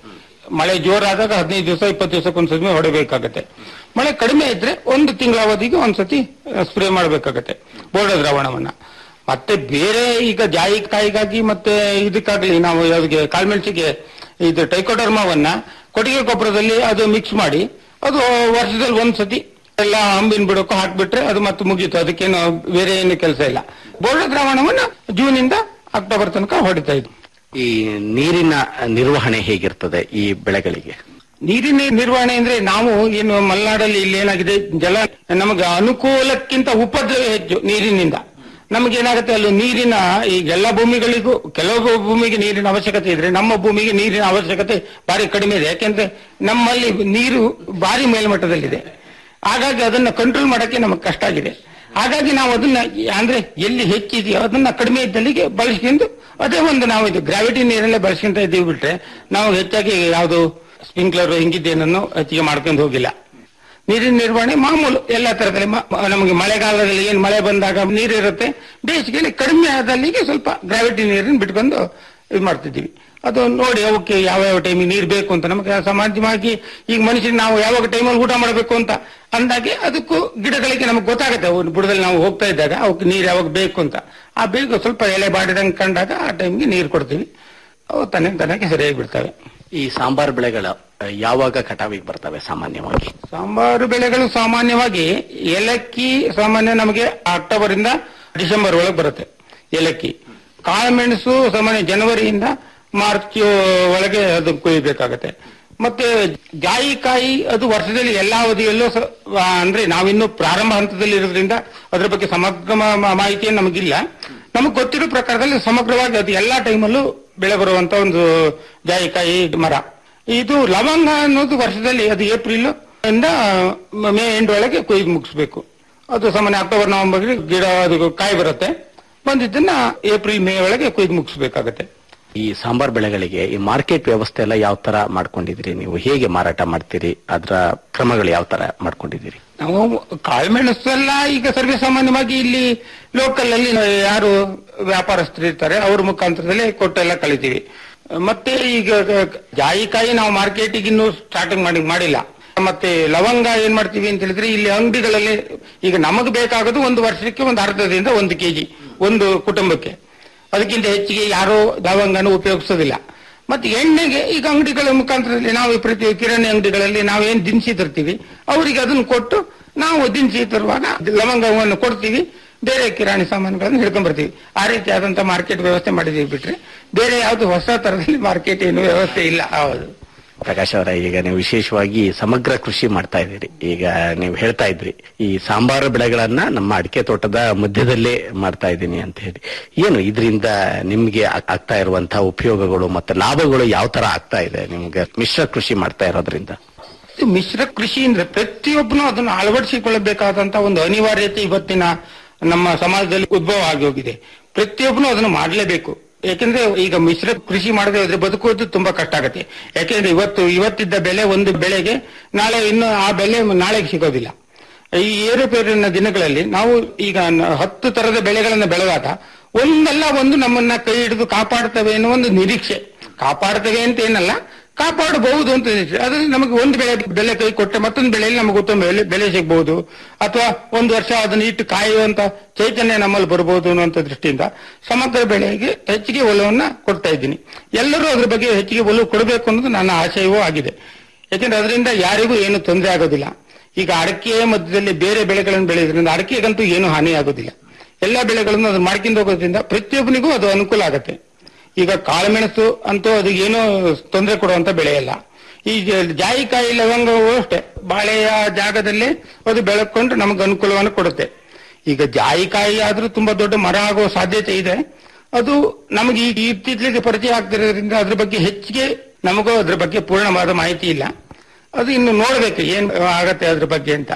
[SPEAKER 12] ಮಳೆ ಜೋರಾದಾಗ ಹದಿನೈದು ದಿವಸ ಇಪ್ಪತ್ತು ದಿವಸಕ್ಕೊಂದ್ಸತಿ ಹೊಡಬೇಕಾಗತ್ತೆ ಮಳೆ ಕಡಿಮೆ ಇದ್ರೆ ಒಂದು ತಿಂಗಳ ಅವಧಿಗೆ ಒಂದ್ಸತಿ ಸ್ಪ್ರೇ ಮಾಡಬೇಕಾಗತ್ತೆ ಬೋರ್ಡ ದ್ರಾವಣವನ್ನ ಮತ್ತೆ ಬೇರೆ ಈಗ ಜಾಯಿಕಾಯಿಗಾಗಿ ಮತ್ತೆ ಇದಕ್ಕಾಗ್ಲಿ ನಾವು ಯಾವ್ದಿಗೆ ಕಾಳ್ಮೆಣಸಿಗೆ ಇದು ಟೈಕೋಡರ್ಮಾವನ್ನ ಕೊಟ್ಟಿಗೆ ಗೊಬ್ಬರದಲ್ಲಿ ಅದು ಮಿಕ್ಸ್ ಮಾಡಿ ಅದು ವರ್ಷದಲ್ಲಿ ಒಂದ್ಸತಿ ಎಲ್ಲ ಅಂಬಿನ ಬಿಡೋಕು ಹಾಕ್ಬಿಟ್ರೆ ಅದು ಮತ್ತೆ ಮುಗೀತು ಅದಕ್ಕೇನು ಬೇರೆ ಏನು ಕೆಲಸ ಇಲ್ಲ ಬೋರ್ಡ ದ್ರಾವಣವನ್ನ ಜೂನ್ ಇಂದ ಅಕ್ಟೋಬರ್ ತನಕ ಹೊಡಿತಾ ಇದ್ವಿ
[SPEAKER 11] ಈ ನೀರಿನ ನಿರ್ವಹಣೆ ಹೇಗಿರ್ತದೆ ಈ ಬೆಳೆಗಳಿಗೆ
[SPEAKER 12] ನೀರಿನ ನಿರ್ವಹಣೆ ಅಂದ್ರೆ ನಾವು ಏನು ಮಲೆನಾಡಲ್ಲಿ ಇಲ್ಲಿ ಏನಾಗಿದೆ ಜಲ ನಮಗೆ ಅನುಕೂಲಕ್ಕಿಂತ ಉಪದ್ರವ ಹೆಚ್ಚು ನೀರಿನಿಂದ ನಮಗೇನಾಗುತ್ತೆ ಅಲ್ಲಿ ನೀರಿನ ಈ ಎಲ್ಲ ಭೂಮಿಗಳಿಗೂ ಕೆಲವು ಭೂಮಿಗೆ ನೀರಿನ ಅವಶ್ಯಕತೆ ಇದ್ರೆ ನಮ್ಮ ಭೂಮಿಗೆ ನೀರಿನ ಅವಶ್ಯಕತೆ ಬಾರಿ ಕಡಿಮೆ ಇದೆ ಯಾಕೆಂದ್ರೆ ನಮ್ಮಲ್ಲಿ ನೀರು ಬಾರಿ ಮೇಲ್ಮಟ್ಟದಲ್ಲಿದೆ ಹಾಗಾಗಿ ಅದನ್ನ ಕಂಟ್ರೋಲ್ ಮಾಡಕ್ಕೆ ನಮಗೆ ಕಷ್ಟ ಆಗಿದೆ ಹಾಗಾಗಿ ನಾವು ಅದನ್ನ ಅಂದ್ರೆ ಎಲ್ಲಿ ಹೆಚ್ಚಿದೆಯೋ ಅದನ್ನ ಕಡಿಮೆ ಇದ್ದಲ್ಲಿಗೆ ಬಳಸ್ಕೊಂಡು ಅದೇ ಒಂದು ನಾವು ಇದು ಗ್ರಾವಿಟಿ ನೀರಲ್ಲೇ ಬಳಸ್ಕೊಂತ ಇದ್ದೀವಿ ಬಿಟ್ರೆ ನಾವು ಹೆಚ್ಚಾಗಿ ಯಾವುದು ಸ್ಪ್ರಿಂಕ್ಲರ್ ಹಿಂಗಿದ್ದೇನನ್ನು ಹೆಚ್ಚಿಗೆ ಮಾಡ್ಕೊಂಡು ಹೋಗಿಲ್ಲ ನೀರಿನ ನಿರ್ವಹಣೆ ಮಾಮೂಲು ಎಲ್ಲ ತರದಲ್ಲಿ ಮ- ಮ- ನಮಗೆ ಮಳೆಗಾಲದಲ್ಲಿ ಏನ್ ಮಳೆ ಬಂದಾಗ ನೀರಿರುತ್ತೆ ಬೇಸಿಗೆಯಲ್ಲಿ ಕಡಿಮೆ ಆದಲ್ಲಿಗೆ ಸ್ವಲ್ಪ ಗ್ರಾವಿಟಿ ನೀರನ್ನು ಬಿಟ್ಕೊಂಡು ಇದು ಮಾಡ್ತಿದ್ದೀವಿ ಅದು ನೋಡಿ ಅವಕ್ಕೆ ಯಾವ ಯಾವ ಟೈಮಿಗೆ ನೀರು ಬೇಕು ಅಂತ ನಮಗೆ ಸಾಮಾನ್ಯವಾಗಿ ಈಗ ಮನುಷ್ಯನ ನಾವು ಯಾವಾಗ ಟೈಮಲ್ಲಿ ಊಟ ಮಾಡಬೇಕು ಅಂತ ಅಂದಾಗೆ ಅದಕ್ಕೂ ಗಿಡಗಳಿಗೆ ನಮಗೆ ಗೊತ್ತಾಗುತ್ತೆ ಅವು ಬುಡದಲ್ಲಿ ನಾವು ಹೋಗ್ತಾ ಇದ್ದಾಗ ಅವಕ್ಕೆ ನೀರು ಯಾವಾಗ ಬೇಕು ಅಂತ ಆ ಬೇಗ ಸ್ವಲ್ಪ ಎಲೆ ಬಾಡಿದಂಗೆ ಕಂಡಾಗ ಆ ಟೈಮ್ಗೆ ನೀರು ಕೊಡ್ತೀವಿ ಅವು ತನ್ನ ತನಗೆ ಸರಿಯಾಗಿ ಬಿಡ್ತವೆ
[SPEAKER 11] ಈ ಸಾಂಬಾರ್ ಬೆಳೆಗಳ ಆ, ಯಾವಾಗ ಕಟಾವಿಗೆ ಬರ್ತವೆ ಸಾಮಾನ್ಯವಾಗಿ
[SPEAKER 12] ಸಾಂಬಾರು ಬೆಳೆಗಳು ಸಾಮಾನ್ಯವಾಗಿ ಏಲಕ್ಕಿ ಸಾಮಾನ್ಯ ನಮಗೆ ಅಕ್ಟೋಬರ್ ಇಂದ ಡಿಸೆಂಬರ್ ಒಳಗೆ ಬರುತ್ತೆ ಏಲಕ್ಕಿ ಕಾಳುಮೆಣಸು ಸಾಮಾನ್ಯ ಜನವರಿಯಿಂದ ಮಾರ್ಚ್ ಒಳಗೆ ಅದು ಕೊಯ್ಯಬೇಕಾಗತ್ತೆ ಮತ್ತೆ ಜಾಯಿಕಾಯಿ ಅದು ವರ್ಷದಲ್ಲಿ ಎಲ್ಲಾ ಅವಧಿಯಲ್ಲೂ ಸ- ಆ, ಅಂದ್ರೆ ನಾವಿನ್ನು ಪ್ರಾರಂಭ ಹಂತದಲ್ಲಿ ಇರೋದ್ರಿಂದ ಅದ್ರ ಬಗ್ಗೆ ಸಮಗ್ರ ಮ- ಮ- ಮಾಹಿತಿ ನಮಗಿಲ್ಲ ನಮಗೆ ಗೊತ್ತಿರೋ ಪ್ರಕಾರದಲ್ಲಿ ಸಮಗ್ರವಾಗಿ ಅದು ಎಲ್ಲಾ ಟೈಮಲ್ಲೂ ಬೆಳೆ ಬರುವಂತ ಒಂದು ಜಾಯಿಕಾಯಿ ಮರ ಇದು ಲವಂಗ ಅನ್ನೋದು ವರ್ಷದಲ್ಲಿ ಅದು ಏಪ್ರಿಲ್ ಇಂದ ಮೇ ಎಂಡ್ ಒಳಗೆ ಕೊಯ್ದು ಮುಗಿಸ್ಬೇಕು ಅದು ಸಾಮಾನ್ಯ ಅಕ್ಟೋಬರ್ ನವೆಂಬರ್ ಗಿಡ ಅದು ಕಾಯಿ ಬರುತ್ತೆ ಬಂದಿದ್ದನ್ನ ಏಪ್ರಿಲ್ ಮೇ ಒಳಗೆ ಕೊಯ್ದು ಮುಗಿಸ್ಬೇಕಾಗತ್ತೆ
[SPEAKER 11] ಈ ಸಾಂಬಾರ್ ಬೆಳೆಗಳಿಗೆ ಈ ಮಾರ್ಕೆಟ್ ವ್ಯವಸ್ಥೆ ಎಲ್ಲ ಯಾವ ತರ ಮಾಡ್ಕೊಂಡಿದ್ದೀರಿ ನೀವು ಹೇಗೆ ಮಾರಾಟ ಮಾಡ್ತೀರಿ ಅದರ ಕ್ರಮಗಳು ಯಾವ ತರ ಮಾಡ್ಕೊಂಡಿದ್ದೀರಿ
[SPEAKER 12] ನಾವು ಕಾಳುಮೆಣಸು ಎಲ್ಲ ಈಗ ಸರ್ವೇ ಸಾಮಾನ್ಯವಾಗಿ ಇಲ್ಲಿ ಲೋಕಲ್ ಅಲ್ಲಿ ಯಾರು ವ್ಯಾಪಾರಸ್ಥರು ಇರ್ತಾರೆ ಅವ್ರ ಮುಖಾಂತರದಲ್ಲೇ ಕೊಟ್ಟೆಲ್ಲ ಕಳಿತೀವಿ ಮತ್ತೆ ಈಗ ಜಾಯಿಕಾಯಿ ನಾವು ಮಾರ್ಕೆಟಿಗೆ ಇನ್ನೂ ಸ್ಟಾರ್ಟಿಂಗ್ ಮಾಡಿ ಮಾಡಿಲ್ಲ ಮತ್ತೆ ಲವಂಗ ಏನ್ ಮಾಡ್ತೀವಿ ಅಂತ ಹೇಳಿದ್ರೆ ಇಲ್ಲಿ ಅಂಗಡಿಗಳಲ್ಲಿ ಈಗ ನಮಗೆ ಬೇಕಾಗೋದು ಒಂದು ವರ್ಷಕ್ಕೆ ಒಂದು ಅರ್ಧದಿಂದ ಒಂದು ಕೆಜಿ ಒಂದು ಕುಟುಂಬಕ್ಕೆ ಅದಕ್ಕಿಂತ ಹೆಚ್ಚಿಗೆ ಯಾರೋ ಲವಂಗನ ಉಪಯೋಗಿಸೋದಿಲ್ಲ ಮತ್ತೆ ಎಣ್ಣೆಗೆ ಈಗ ಅಂಗಡಿಗಳ ಮುಖಾಂತರದಲ್ಲಿ ನಾವು ಪ್ರತಿ ಕಿರಾಣಿ ಅಂಗಡಿಗಳಲ್ಲಿ ನಾವೇನ್ ದಿನಸಿ ತರ್ತೀವಿ ಅವರಿಗೆ ಅದನ್ನು ಕೊಟ್ಟು ನಾವು ದಿನಸಿ ತರುವಾಗ ಲವಂಗವನ್ನು ಕೊಡ್ತೀವಿ ಬೇರೆ ಕಿರಾಣಿ ಸಾಮಾನುಗಳನ್ನು ಹಿಡ್ಕೊಂಡ್ ಬರ್ತೀವಿ ಆ ರೀತಿ ಆದಂತ ಮಾರ್ಕೆಟ್ ವ್ಯವಸ್ಥೆ ಮಾಡಿದೀವಿ ಬಿಟ್ರೆ ಬೇರೆ ಯಾವ್ದು ಹೊಸ ತರದಲ್ಲಿ ಮಾರ್ಕೆಟ್ ಏನು ವ್ಯವಸ್ಥೆ ಇಲ್ಲ ಹೌದು
[SPEAKER 11] ಪ್ರಕಾಶ್ ಅವರ ಈಗ ನೀವು ವಿಶೇಷವಾಗಿ ಸಮಗ್ರ ಕೃಷಿ ಮಾಡ್ತಾ ಇದ್ದೀರಿ ಈಗ ನೀವು ಹೇಳ್ತಾ ಇದ್ರಿ ಈ ಸಾಂಬಾರು ಬೆಳೆಗಳನ್ನ ನಮ್ಮ ಅಡಿಕೆ ತೋಟದ ಮಧ್ಯದಲ್ಲೇ ಮಾಡ್ತಾ ಇದ್ದೀನಿ ಅಂತ ಹೇಳಿ ಏನು ಇದರಿಂದ ನಿಮ್ಗೆ ಆಗ್- ಆಗ್ತಾ ಇರುವಂತಹ ಉಪಯೋಗಗಳು ಮತ್ತೆ ಲಾಭಗಳು ಯಾವ ತರ ಆಗ್ತಾ ಇದೆ ನಿಮ್ಗೆ ಮಿಶ್ರ ಕೃಷಿ ಮಾಡ್ತಾ ಇರೋದ್ರಿಂದ
[SPEAKER 12] ಇದು ಮಿಶ್ರ ಕೃಷಿ ಅಂದ್ರೆ ಪ್ರತಿಯೊಬ್ಬನು ಅದನ್ನು ಅಳವಡಿಸಿಕೊಳ್ಳಬೇಕಾದಂತ ಒಂದು ಅನಿವಾರ್ಯತೆ ಇವತ್ತಿನ ನಮ್ಮ ಸಮಾಜದಲ್ಲಿ ಉದ್ಭವ ಆಗಿ ಹೋಗಿದೆ ಪ್ರತಿಯೊಬ್ಬನು ಅದನ್ನು ಮಾಡಲೇಬೇಕು ಯಾಕೆಂದ್ರೆ ಈಗ ಮಿಶ್ರ ಕೃಷಿ ಮಾಡದೆ ಹೋದ್ರೆ ಬದುಕುವುದು ತುಂಬಾ ಕಷ್ಟ ಆಗುತ್ತೆ ಯಾಕೆಂದ್ರೆ ಇವತ್ತು ಇವತ್ತಿದ್ದ ಬೆಲೆ ಒಂದು ಬೆಳೆಗೆ ನಾಳೆ ಇನ್ನು ಆ ಬೆಲೆ ನಾಳೆಗೆ ಸಿಗೋದಿಲ್ಲ ಈ ಏರುಪೇರಿನ ದಿನಗಳಲ್ಲಿ ನಾವು ಈಗ ನ- ಹತ್ತು ತರದ ಬೆಳೆಗಳನ್ನ ಬೆಳೆದಾಗ ಒಂದಲ್ಲ ಒಂದು ನಮ್ಮನ್ನ ಕೈ ಹಿಡಿದು ಕಾಪಾಡ್ತವೆ ಅನ್ನೋ ಒಂದು ನಿರೀಕ್ಷೆ ಕಾಪಾಡ್ತವೆ ಅಂತ ಏನಲ್ಲ ಕಾಪಾಡಬಹುದು ಅಂತ ನಿರೀಕ್ಷೆ ಅದ್ರಲ್ಲಿ ನಮಗೆ ಒಂದು ಬೆಳೆ ಬೆಲೆ ಕೈ ಕೊಟ್ಟರೆ ಮತ್ತೊಂದು ಬೆಳೆಯಲ್ಲಿ ನಮಗೆ ಉತ್ತಮ ಬೆಲೆ ಬೆಲೆ ಸಿಗಬಹುದು ಅಥವಾ ಒಂದು ವರ್ಷ ಅದನ್ನ ಇಟ್ಟು ಕಾಯುವಂತ ಚೈತನ್ಯ ನಮ್ಮಲ್ಲಿ ಬರಬಹುದು ಅನ್ನುವಂತ ದೃಷ್ಟಿಯಿಂದ ಸಮಗ್ರ ಬೆಳೆಗೆ ಹೆಚ್ಚಿಗೆ ಒಲವನ್ನ ಕೊಡ್ತಾ ಇದ್ದೀನಿ ಎಲ್ಲರೂ ಅದ್ರ ಬಗ್ಗೆ ಹೆಚ್ಚಿಗೆ ಒಲವು ಕೊಡಬೇಕು ಅನ್ನೋದು ನನ್ನ ಆಶಯವೂ ಆಗಿದೆ ಯಾಕೆಂದ್ರೆ ಅದರಿಂದ ಯಾರಿಗೂ ಏನು ತೊಂದರೆ ಆಗೋದಿಲ್ಲ ಈಗ ಅಡಕೆ ಮಧ್ಯದಲ್ಲಿ ಬೇರೆ ಬೆಳೆಗಳನ್ನು ಬೆಳೆಯೋದ್ರಿಂದ ಅಡಕೆಗಂತೂ ಏನು ಹಾನಿ ಆಗೋದಿಲ್ಲ ಎಲ್ಲಾ ಬೆಳೆಗಳನ್ನು ಅದನ್ನ ಮಾಡ್ಕೊಂಡು ಹೋಗೋದ್ರಿಂದ ಪ್ರತಿಯೊಬ್ಬನಿಗೂ ಅದು ಅನುಕೂಲ ಆಗುತ್ತೆ ಈಗ ಕಾಳುಮೆಣಸು ಅಂತೂ ಅದು ಏನೂ ತೊಂದರೆ ಕೊಡುವಂತ ಬೆಳೆ ಅಲ್ಲ ಈ ಜ- ಜಾಯಿಕಾಯಿ ಲವಂಗವು ಅಷ್ಟೇ ಬಾಳೆಯ ಜಾಗದಲ್ಲಿ ಅದು ಬೆಳಕೊಂಡು ನಮಗೆ ಅನುಕೂಲವನ್ನು ಕೊಡುತ್ತೆ ಈಗ ಜಾಯಿಕಾಯಿ ಆದ್ರೂ ತುಂಬಾ ದೊಡ್ಡ ಮರ ಆಗೋ ಸಾಧ್ಯತೆ ಇದೆ ಅದು ನಮಗೆ ಈಗ ಇತ್ತೀಚೆಗೆ ಪರಿಚಯ ಆಗ್ತಿರೋದ್ರಿಂದ ಅದ್ರ ಬಗ್ಗೆ ಹೆಚ್ಚಿಗೆ ನಮಗೂ ಅದ್ರ ಬಗ್ಗೆ ಪೂರ್ಣವಾದ ಮಾಹಿತಿ ಇಲ್ಲ ಅದು ಇನ್ನು ನೋಡ್ಬೇಕು ಏನ್ ಆಗತ್ತೆ ಅದ್ರ ಬಗ್ಗೆ ಅಂತ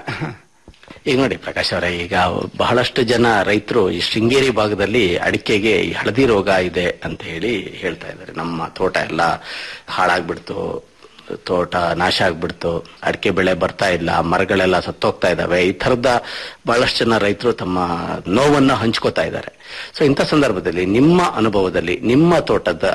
[SPEAKER 11] ಈಗ ನೋಡಿ ಪ್ರಕಾಶ್ ಅವರೇ ಈಗ ಬಹಳಷ್ಟು ಜನ ರೈತರು ಈ ಶೃಂಗೇರಿ ಭಾಗದಲ್ಲಿ ಅಡಿಕೆಗೆ ಈ ಹಳದಿ ರೋಗ ಇದೆ ಅಂತ ಹೇಳಿ ಹೇಳ್ತಾ ಇದ್ದಾರೆ ನಮ್ಮ ತೋಟ ಎಲ್ಲ ಹಾಳಾಗ್ಬಿಡ್ತು ತೋಟ ನಾಶ ಆಗ್ಬಿಡ್ತು ಅಡಿಕೆ ಬೆಳೆ ಬರ್ತಾ ಇಲ್ಲ ಮರಗಳೆಲ್ಲ ಸತ್ತೋಗ್ತಾ ಇದಾವೆ ಈ ತರದ ಬಹಳಷ್ಟು ಜನ ರೈತರು ತಮ್ಮ ನೋವನ್ನ ಹಂಚ್ಕೋತಾ ಇದ್ದಾರೆ ಸೊ ಇಂಥ ಸಂದರ್ಭದಲ್ಲಿ ನಿಮ್ಮ ಅನುಭವದಲ್ಲಿ ನಿಮ್ಮ ತೋಟದ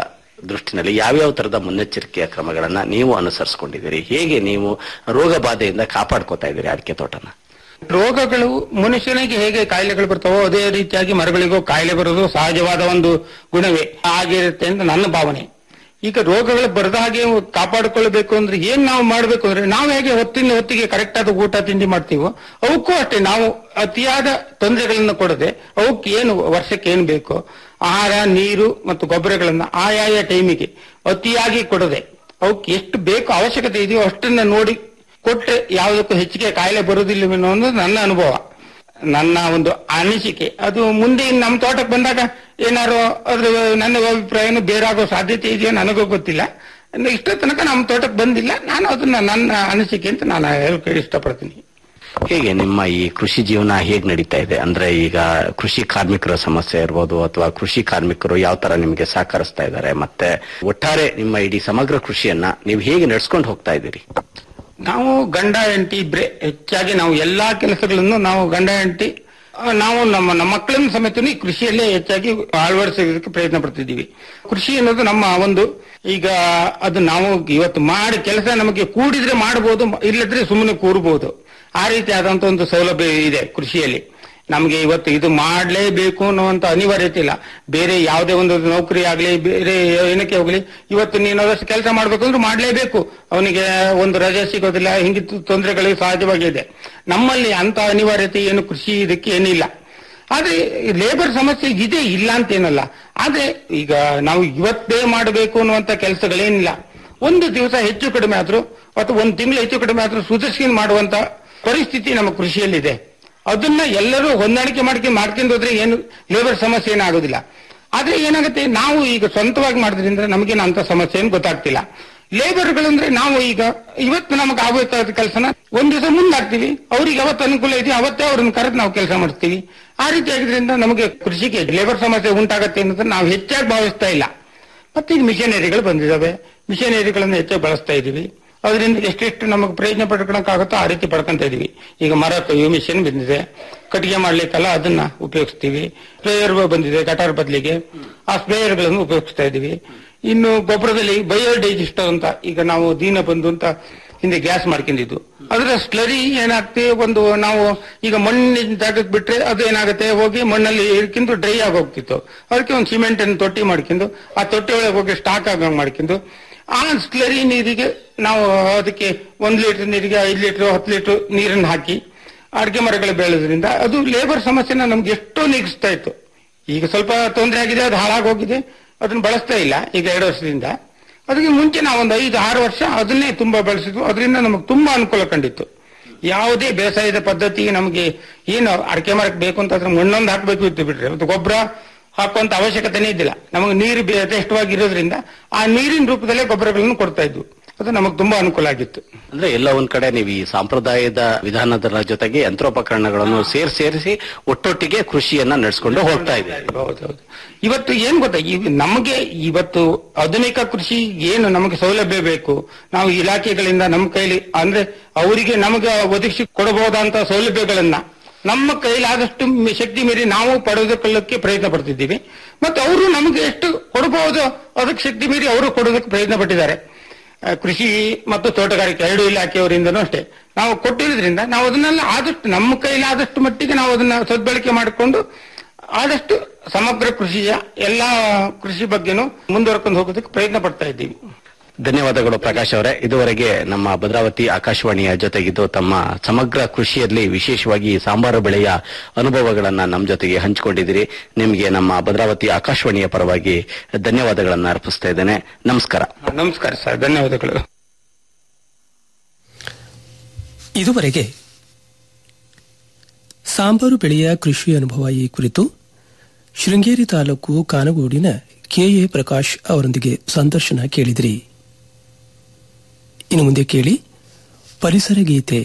[SPEAKER 11] ದೃಷ್ಟಿನಲ್ಲಿ ಯಾವ್ಯಾವ ತರದ ಮುನ್ನೆಚ್ಚರಿಕೆಯ ಕ್ರಮಗಳನ್ನ ನೀವು ಅನುಸರಿಸಿಕೊಂಡಿದ್ದೀರಿ ಹೇಗೆ ನೀವು ರೋಗ ಬಾಧೆಯಿಂದ ಕಾಪಾಡ್ಕೋತಾ ಇದ್ದೀರಿ ಅಡಿಕೆ ತೋಟನ
[SPEAKER 12] ರೋಗಗಳು ಮನುಷ್ಯನಿಗೆ ಹೇಗೆ ಕಾಯಿಲೆಗಳು ಬರ್ತಾವೋ ಅದೇ ರೀತಿಯಾಗಿ ಮರಗಳಿಗೂ ಕಾಯಿಲೆ ಬರೋದು ಸಹಜವಾದ ಒಂದು ಗುಣವೇ ಆಗಿರುತ್ತೆ ಅಂತ ನನ್ನ ಭಾವನೆ ಈಗ ರೋಗಗಳು ಬರದ ಹಾಗೆ ಕಾಪಾಡಿಕೊಳ್ಳಬೇಕು ಅಂದ್ರೆ ಏನ್ ನಾವು ಮಾಡ್ಬೇಕು ಅಂದ್ರೆ ನಾವು ಹೇಗೆ ಹೊತ್ತಿನ ಹೊತ್ತಿಗೆ ಕರೆಕ್ಟ್ ಆದ ಊಟ ತಿಂಡಿ ಮಾಡ್ತೀವೋ ಅವಕ್ಕೂ ಅಷ್ಟೇ ನಾವು ಅತಿಯಾದ ತೊಂದರೆಗಳನ್ನ ಕೊಡದೆ ಅವಕ್ಕೆ ಏನು ವರ್ಷಕ್ಕೆ ಏನ್ ಬೇಕು ಆಹಾರ ನೀರು ಮತ್ತು ಗೊಬ್ಬರಗಳನ್ನ ಆಯಾಯ ಟೈಮಿಗೆ ಅತಿಯಾಗಿ ಕೊಡದೆ ಅವಕ್ಕೆ ಎಷ್ಟು ಬೇಕು ಅವಶ್ಯಕತೆ ಇದೆಯೋ ಅಷ್ಟನ್ನ ನೋಡಿ ಕೊಟ್ರೆ ಯಾವುದಕ್ಕೂ ಹೆಚ್ಚಿಗೆ ಕಾಯಿಲೆ ಬರುವುದಿಲ್ಲವೇನೋ ಅನ್ನೋದು ನನ್ನ ಅನುಭವ ನನ್ನ ಒಂದು ಅನಿಸಿಕೆ ಅದು ಮುಂದೆ ನಮ್ಮ ತೋಟಕ್ಕೆ ಬಂದಾಗ ಏನಾರು ಅದ್ರ ನನ್ನ ಅಭಿಪ್ರಾಯನು ಬೇರಾಗೋ ಸಾಧ್ಯತೆ ಇದೆಯೋ ನನಗೂ ಗೊತ್ತಿಲ್ಲ ಇನ್ನು ಇಷ್ಟ ತನಕ ನಮ್ಮ ತೋಟಕ್ಕೆ ಬಂದಿಲ್ಲ ನಾನು ಅದನ್ನ ನನ್ನ ಅನಿಸಿಕೆ ಅಂತ ನಾನು ಹೇಳಕ್ಕೆ ಇಷ್ಟಪಡ್ತೀನಿ
[SPEAKER 11] ಹೇಗೆ ನಿಮ್ಮ ಈ ಕೃಷಿ ಜೀವನ ಹೇಗೆ ನಡೀತಾ ಇದೆ ಅಂದ್ರೆ ಈಗ ಕೃಷಿ ಕಾರ್ಮಿಕರ ಸಮಸ್ಯೆ ಇರ್ಬೋದು ಅಥವಾ ಕೃಷಿ ಕಾರ್ಮಿಕರು ಯಾವ ತರ ನಿಮಗೆ ಸಹಕರಿಸ್ತಾ ಇದ್ದಾರೆ ಮತ್ತೆ ಒಟ್ಟಾರೆ ನಿಮ್ಮ ಇಡೀ ಸಮಗ್ರ ಕೃಷಿಯನ್ನ ನೀವು ಹೇಗೆ ನಡ್ಸ್ಕೊಂಡು ಹೋಗ್ತಾ ಇದ್ದೀರಿ
[SPEAKER 12] ನಾವು ಗಂಡ ಹೆಂಡತಿ ಇಬ್ರೆ ಹೆಚ್ಚಾಗಿ ನಾವು ಎಲ್ಲಾ ಕೆಲಸಗಳನ್ನು ನಾವು ಗಂಡ ಹೆಂಡತಿ ಆ, ನಾವು ನಮ್ಮ ನಮ್ಮ ಮಕ್ಕಳನ್ನ ಸಮೇತ ಈ ಕೃಷಿಯಲ್ಲೇ ಹೆಚ್ಚಾಗಿ ಅಳವಡಿಸೋದಕ್ಕೆ ಪ್ರಯತ್ನ ಪಡ್ತಿದ್ದೀವಿ ಕೃಷಿ ಅನ್ನೋದು ನಮ್ಮ ಒಂದು ಈಗ ಅದು ನಾವು ಇವತ್ತು ಮಾಡಿ ಕೆಲಸ ನಮಗೆ ಕೂಡಿದ್ರೆ ಮಾಡಬಹುದು ಇಲ್ಲದ್ರೆ ಸುಮ್ಮನೆ ಕೂರಬಹುದು ಆ ರೀತಿ ಆದಂತ ಒಂದು ಸೌಲಭ್ಯ ಇದೆ ಕೃಷಿಯಲ್ಲಿ ನಮಗೆ ಇವತ್ತು ಇದು ಮಾಡಲೇಬೇಕು ಅನ್ನುವಂತ ಅನಿವಾರ್ಯತೆ ಇಲ್ಲ ಬೇರೆ ಯಾವುದೇ ಒಂದು ನೌಕರಿ ಆಗ್ಲಿ ಬೇರೆ ಏನಕ್ಕೆ ಹೋಗ್ಲಿ ಇವತ್ತು ನೀನು ಅದಷ್ಟು ಕೆಲಸ ಮಾಡ್ಬೇಕು ಅಂದ್ರೆ ಮಾಡಲೇಬೇಕು ಅವನಿಗೆ ಒಂದು ರಜೆ ಸಿಗೋದಿಲ್ಲ ಹಿಂಗೆ ತೊಂದರೆಗಳು ಸಹಜವಾಗಿದೆ ನಮ್ಮಲ್ಲಿ ಅಂತ ಅನಿವಾರ್ಯತೆ ಏನು ಕೃಷಿ ಇದಕ್ಕೆ ಏನಿಲ್ಲ ಆದ್ರೆ ಲೇಬರ್ ಸಮಸ್ಯೆ ಇದೆ ಇಲ್ಲ ಅಂತ ಏನಲ್ಲ ಆದ್ರೆ ಈಗ ನಾವು ಇವತ್ತೇ ಮಾಡಬೇಕು ಅನ್ನುವಂತ ಕೆಲಸಗಳೇನಿಲ್ಲ ಒಂದು ದಿವಸ ಹೆಚ್ಚು ಕಡಿಮೆ ಆದ್ರೂ ಅಥವಾ ಒಂದು ತಿಂಗಳು ಹೆಚ್ಚು ಕಡಿಮೆ ಆದ್ರೂ ಸುದರ್ಶನ ಮಾಡುವಂತ ಪರಿಸ್ಥಿತಿ ನಮ್ಮ ಕೃಷಿಯಲ್ಲಿದೆ ಅದನ್ನ ಎಲ್ಲರೂ ಹೊಂದಾಣಿಕೆ ಮಾಡ್ಕೊಂಡು ಮಾಡ್ಕೊಂಡು ಹೋದ್ರೆ ಏನು ಲೇಬರ್ ಸಮಸ್ಯೆ ಏನಾಗೋದಿಲ್ಲ ಆದ್ರೆ ಏನಾಗುತ್ತೆ ನಾವು ಈಗ ಸ್ವಂತವಾಗಿ ಮಾಡಿದ್ರಿಂದ ನಮಗೇನು ಅಂತ ಸಮಸ್ಯೆ ಏನು ಗೊತ್ತಾಗ್ತಿಲ್ಲ ಲೇಬರ್ಗಳಂದ್ರೆ ನಾವು ಈಗ ಇವತ್ತು ನಮಗೆ ಆಗಬೇಕಾದ ಕೆಲಸನ ಒಂದ್ ದಿವಸ ಮುಂದಾಗ್ತೀವಿ ಅವ್ರಿಗೆ ಯಾವತ್ತು ಅನುಕೂಲ ಇದೆಯೋ ಅವತ್ತೇ ಅವ್ರನ್ನ ಕರೆದು ನಾವು ಕೆಲಸ ಮಾಡ್ತೀವಿ ಆ ರೀತಿ ಆಗಿದ್ರಿಂದ ನಮಗೆ ಕೃಷಿಗೆ ಲೇಬರ್ ಸಮಸ್ಯೆ ಉಂಟಾಗತ್ತೆ ಅನ್ನೋದನ್ನ ನಾವು ಹೆಚ್ಚಾಗಿ ಭಾವಿಸ್ತಾ ಇಲ್ಲ ಮತ್ತೆ ಈಗ ಮಿಷನರಿಗಳು ಬಂದಿದ್ದಾವೆ ಮಿಷನರಿಗಳನ್ನು ಹೆಚ್ಚಾಗಿ ಬಳಸ್ತಾ ಇದೀವಿ ಅದರಿಂದ ಎಷ್ಟೆಷ್ಟು ನಮಗೆ ಪ್ರಯೋಜನ ಪಡ್ಕೊಳಕ್ಕಾಗುತ್ತೋ ಆ ರೀತಿ ಪಡ್ಕೊಂತ ಇದೀವಿ ಈಗ ಮರ ಕೊಯ್ಯೋ ಮಿಷನ್ ಬಂದಿದೆ ಕಟ್ಟಿಗೆ ಮಾಡ್ಲಿಕ್ಕೆಲ್ಲ ಅದನ್ನ ಉಪಯೋಗಿಸ್ತೀವಿ ಸ್ಪ್ರೇಯರ್ ಬಂದಿದೆ ಗಟಾರ್ ಬದಲಿಗೆ ಆ ಸ್ಪ್ರೇಯರ್ ಗಳನ್ನು ಉಪಯೋಗಿಸ್ತಾ ಇದೀವಿ ಇನ್ನು ಗೊಬ್ಬರದಲ್ಲಿ ಬಯೋಡೈಜೆಸ್ಟರ್ ಅಂತ ಈಗ ನಾವು ದೀನ ಬಂಧು ಅಂತ ಹಿಂದೆ ಗ್ಯಾಸ್ ಮಾಡ್ಕೊಂಡಿದ್ದು ಅದರ ಸ್ಲರಿ ಏನಾಗ್ತದೆ ಒಂದು ನಾವು ಈಗ ಮಣ್ಣಿನ ಜಾಗಕ್ಕೆ ಬಿಟ್ರೆ ಅದು ಏನಾಗುತ್ತೆ ಹೋಗಿ ಮಣ್ಣಲ್ಲಿ ಇರ್ಕೊಂಡು ಡ್ರೈ ಆಗಿ ಹೋಗ್ತಿತ್ತು ಅದಕ್ಕೆ ಒಂದು ಸಿಮೆಂಟ್ ಅನ್ನು ತೊಟ್ಟಿ ಮಾಡ್ಕೊಂಡು ಆ ತೊಟ್ಟಿ ಒಳಗೆ ಹೋಗಿ ಸ್ಟಾಕ್ ಆಗಂಗ್ ಮಾಡ್ಕೊಂಡು ಆ ಸ್ಲರಿ ನೀರಿಗೆ ನಾವು ಅದಕ್ಕೆ ಒಂದ್ ಲೀಟರ್ ನೀರಿಗೆ ಐದು ಲೀಟರ್ ಹತ್ತು ಲೀಟರ್ ನೀರನ್ನು ಹಾಕಿ ಅಡಿಕೆ ಮರಗಳು ಬೆಳೆದ್ರಿಂದ ಅದು ಲೇಬರ್ ಸಮಸ್ಯೆನ ನಮ್ಗೆ ಎಷ್ಟೋ ನೀಗಿಸ್ತಾ ಇತ್ತು ಈಗ ಸ್ವಲ್ಪ ತೊಂದರೆ ಆಗಿದೆ ಅದು ಹಾಳಾಗೋಗಿದೆ ಅದನ್ನ ಬಳಸ್ತಾ ಇಲ್ಲ ಈಗ ಎರಡು ವರ್ಷದಿಂದ ಅದಕ್ಕೆ ಮುಂಚೆ ನಾವು ಒಂದು ಐದು ಆರು ವರ್ಷ ಅದನ್ನೇ ತುಂಬಾ ಬಳಸಿದ್ವು ಅದರಿಂದ ನಮಗೆ ತುಂಬಾ ಅನುಕೂಲ ಕಂಡಿತ್ತು ಯಾವುದೇ ಬೇಸಾಯದ ಪದ್ಧತಿ ನಮಗೆ ಏನು ಅಡಿಕೆ ಮರಕ್ಕೆ ಬೇಕು ಅಂತ ಅದ್ರ ಮಣ್ಣೊಂದು ಹಾಕ್ಬೇಕು ಇತ್ತು ಬಿಟ್ರೆ ಮತ್ತು ಗೊಬ್ಬರ ಹಾಕುವಂತ ಅವಶ್ಯಕತೆನೇ ಇದ್ದಿಲ್ಲ ನಮಗೆ ನೀರು ಬೆ- ಯಥೇಷ್ಟವಾಗಿರೋದ್ರಿಂದ ಆ ನೀರಿನ ರೂಪದಲ್ಲೇ ಗೊಬ್ಬರಗಳನ್ನು ಕೊಡ್ತಾ ಇದ್ವು ಅದು ನಮಗೆ ತುಂಬಾ ಅನುಕೂಲ ಆಗಿತ್ತು
[SPEAKER 11] ಅಂದ್ರೆ ಎಲ್ಲ ಒಂದ್ ಕಡೆ ನೀವು ಈ ಸಾಂಪ್ರದಾಯದ ವಿಧಾನದ ಜೊತೆಗೆ ಯಂತ್ರೋಪಕರಣಗಳನ್ನು ಸೇರ್ ಸೇರಿಸಿ ಒಟ್ಟೊಟ್ಟಿಗೆ ಕೃಷಿಯನ್ನ ನಡೆಸ್ಕೊಂಡು ಹೋಗ್ತಾ ಇದ್ದೀರಿ
[SPEAKER 12] ಹೌದೌದು ಇವತ್ತು ಏನ್ ಗೊತ್ತಾ ಈ- ನಮಗೆ ಇವತ್ತು ಆಧುನಿಕ ಕೃಷಿ ಏನು ನಮಗೆ ಸೌಲಭ್ಯ ಬೇಕು ನಾವು ಇಲಾಖೆಗಳಿಂದ ನಮ್ಮ ಕೈಲಿ ಅಂದ್ರೆ ಅವರಿಗೆ ನಮಗೆ ಒದಗಿಸಿ ಕೊಡಬಹುದಂತ ಸೌಲಭ್ಯಗಳನ್ನ ನಮ್ಮ ಕೈಲಾದಷ್ಟು ಮಿ- ಶಕ್ತಿ ಮೀರಿ ನಾವು ಪಡೆದುಕೊಳ್ಳಕ್ಕೆ ಪ್ರಯತ್ನ ಪಡ್ತಿದ್ದೀವಿ ಮತ್ತು ಅವರು ನಮಗೆ ಎಷ್ಟು ಕೊಡಬಹುದು ಅದಕ್ಕೆ ಶಕ್ತಿ ಮೀರಿ ಅವರು ಕೊಡೋದಕ್ಕೆ ಪ್ರಯತ್ನ ಪಟ್ಟಿದ್ದಾರೆ ಆ, ಕೃಷಿ ಮತ್ತು ತೋಟಗಾರಿಕೆ ಎರಡು ಇಲಾಖೆಯವರಿಂದನೂ ಅಷ್ಟೇ ನಾವು ಕೊಟ್ಟಿರೋದ್ರಿಂದ ನಾವು ಅದನ್ನೆಲ್ಲ ಆದಷ್ಟು ನಮ್ಮ ಕೈಲಾದಷ್ಟು ಮಟ್ಟಿಗೆ ನಾವು ಅದನ್ನ ಸದ್ಬಳಕೆ ಮಾಡಿಕೊಂಡು ಆದಷ್ಟು ಸಮಗ್ರ ಕೃಷಿಯ ಎಲ್ಲಾ ಕೃಷಿ ಬಗ್ಗೆನೂ ಮುಂದುವರ್ಕೊಂಡು ಹೋಗೋದಕ್ಕೆ ಪ್ರಯತ್ನ ಪಡ್ತಾ ಇದ್ದೀವಿ
[SPEAKER 11] ಧನ್ಯವಾದಗಳು ಪ್ರಕಾಶ್ ಅವರೇ ಇದುವರೆಗೆ ನಮ್ಮ ಭದ್ರಾವತಿ ಆಕಾಶವಾಣಿಯ ಜೊತೆಗಿದ್ದು ತಮ್ಮ ಸಮಗ್ರ ಕೃಷಿಯಲ್ಲಿ ವಿಶೇಷವಾಗಿ ಸಾಂಬಾರು ಬೆಳೆಯ ಅನುಭವಗಳನ್ನ ನಮ್ಮ ಜೊತೆಗೆ ಹಂಚಿಕೊಂಡಿದ್ದೀರಿ ನಿಮಗೆ ನಮ್ಮ ಭದ್ರಾವತಿ ಆಕಾಶವಾಣಿಯ ಪರವಾಗಿ ಧನ್ಯವಾದಗಳನ್ನ ಅರ್ಪಿಸ್ತಾ ಇದ್ದೇನೆ ನಮಸ್ಕಾರ
[SPEAKER 12] ನಮಸ್ಕಾರ ಸರ್ ಧನ್ಯವಾದಗಳು
[SPEAKER 1] ಇದುವರೆಗೆ ಸಾಂಬಾರು ಬೆಳೆಯ ಕೃಷಿ ಅನುಭವ ಈ ಕುರಿತು ಶೃಂಗೇರಿ ತಾಲೂಕು ಕಾನಗೋಡಿನ ಕೆಎ ಪ್ರಕಾಶ್ ಅವರೊಂದಿಗೆ ಸಂದರ್ಶನ ಕೇಳಿದಿರಿ ಇನ್ನು ಮುಂದೆ ಕೇಳಿ ಪರಿಸರ ಗೀತೆ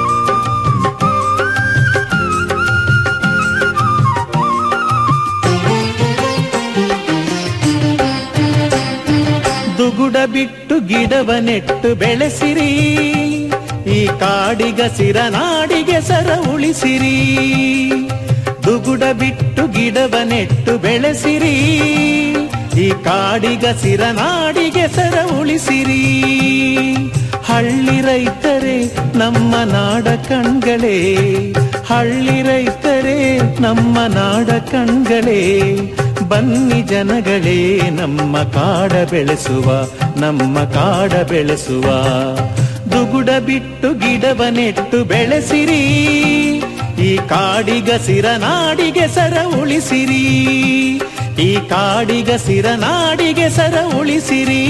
[SPEAKER 2] Thank you.
[SPEAKER 13] ಬಿಟ್ಟು ಗಿಡವ ನೆಟ್ಟು ಬೆಳೆಸಿರಿ ಈ ಕಾಡಿಗಸಿರ ನಾಡಿಗೆ ಸರ ಉಳಿಸಿರಿ ದುಗುಡ ಬಿಟ್ಟು ಗಿಡವ ನೆಟ್ಟು ಬೆಳೆಸಿರಿ ಈ ಕಾಡಿಗಸಿರ ನಾಡಿಗೆ ಸರ ಉಳಿಸಿರಿ ಹಳ್ಳಿ ರೈತರೇ ನಮ್ಮ ನಾಡ ಕಣ್ಗಳೇ ಹಳ್ಳಿ ರೈತರೇ ನಮ್ಮ ನಾಡ ಕಣ್ಗಳೇ ಬನ್ನಿ ಜನಗಳೇ ನಮ್ಮ ಕಾಡ ಬೆಳೆಸುವ ನಮ್ಮ ಕಾಡ ಬೆಳೆಸುವ ದುಗುಡ ಬಿಟ್ಟು ಗಿಡವ ನೆಟ್ಟು ಬೆಳೆಸಿರಿ ಈ ಕಾಡಿಗಸಿರ ನಾಡಿಗೆ ಸರ ಉಳಿಸಿರಿ ಈ ಕಾಡಿಗಸಿರ ನಾಡಿಗೆ ಸರ ಉಳಿಸಿರಿ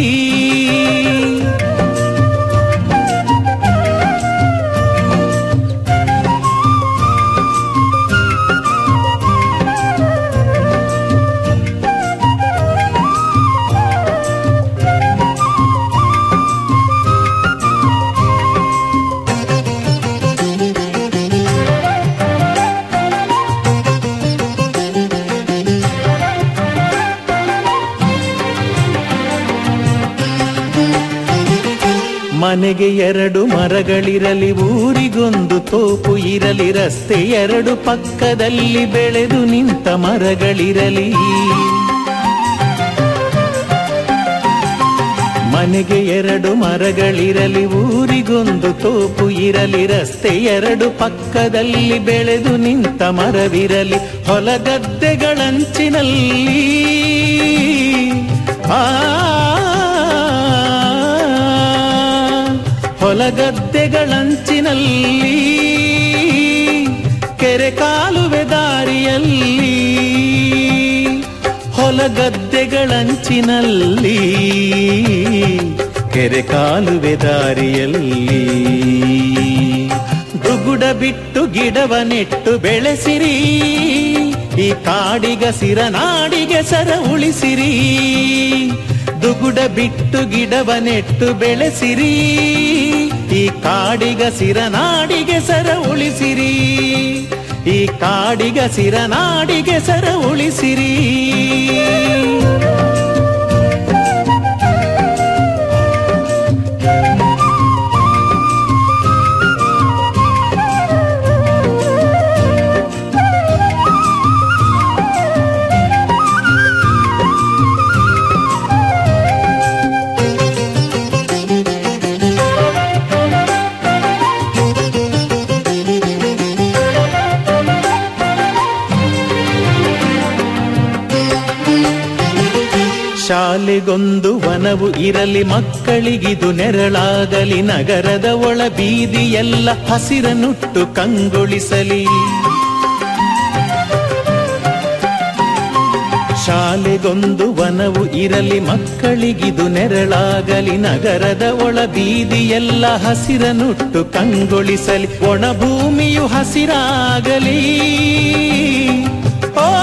[SPEAKER 13] ಮನೆಗೆ ಎರಡು ಮರಗಳಿರಲಿ ಊರಿಗೊಂದು ತೋಪು ಇರಲಿ ರಸ್ತೆ ಎರಡು ಪಕ್ಕದಲ್ಲಿ ಬೆಳೆದು ನಿಂತ ಮರಗಳಿರಲಿ ಮನೆಗೆ ಎರಡು ಮರಗಳಿರಲಿ ಊರಿಗೊಂದು ತೋಪು ಇರಲಿ ರಸ್ತೆ ಎರಡು ಪಕ್ಕದಲ್ಲಿ ಬೆಳೆದು ನಿಂತ ಮರವಿರಲಿ ಹೊಲಗದ್ದೆಗಳಂಚಿನಲ್ಲಿ ಆ ಹೊಲಗದ್ದೆಗಳಂಚಿನಲ್ಲಿ ಕೆರೆ ಕಾಲುವೆ ದಾರಿಯಲ್ಲಿ ಹೊಲಗದ್ದೆಗಳಂಚಿನಲ್ಲಿ ಕೆರೆ ಕಾಲುವೆ ದಾರಿಯಲ್ಲಿ ದುಗುಡ ಬಿಟ್ಟು ಗಿಡವ ನೆಟ್ಟು ಬೆಳೆಸಿರಿ ಈ ಕಾಡಿಗಸಿರ ನಾಡಿಗೆ ಸರ ಉಳಿಸಿರಿ ದುಗುಡ ಬಿಟ್ಟು ಗಿಡವ ನೆಟ್ಟು ಬೆಳೆಸಿರಿ ಈ ಕಾಡಿಗಸಿರ ನಾಡಿಗೆ ಸರ ಉಳಿಸಿರಿ ಈ ಕಾಡಿಗಸಿರ ನಾಡಿಗೆ ಸರ ಉಳಿಸಿರಿ ಶಾಲೆಗೊಂದು ವನವು ಇರಲಿ ಮಕ್ಕಳಿಗಿದು ನೆರಳಾಗಲಿ ನಗರದ ಒಳ ಬೀದಿಯೆಲ್ಲ ಹಸಿರನುಟ್ಟು ಕಂಗೊಳಿಸಲಿ ಶಾಲೆಗೊಂದು ವನವು ಇರಲಿ ಮಕ್ಕಳಿಗಿದು ನೆರಳಾಗಲಿ ನಗರದ ಒಳ ಬೀದಿಯೆಲ್ಲ ಹಸಿರನುಟ್ಟು ಕಂಗೊಳಿಸಲಿ ಒಣ ಭೂಮಿಯು ಹಸಿರಾಗಲಿ ಓ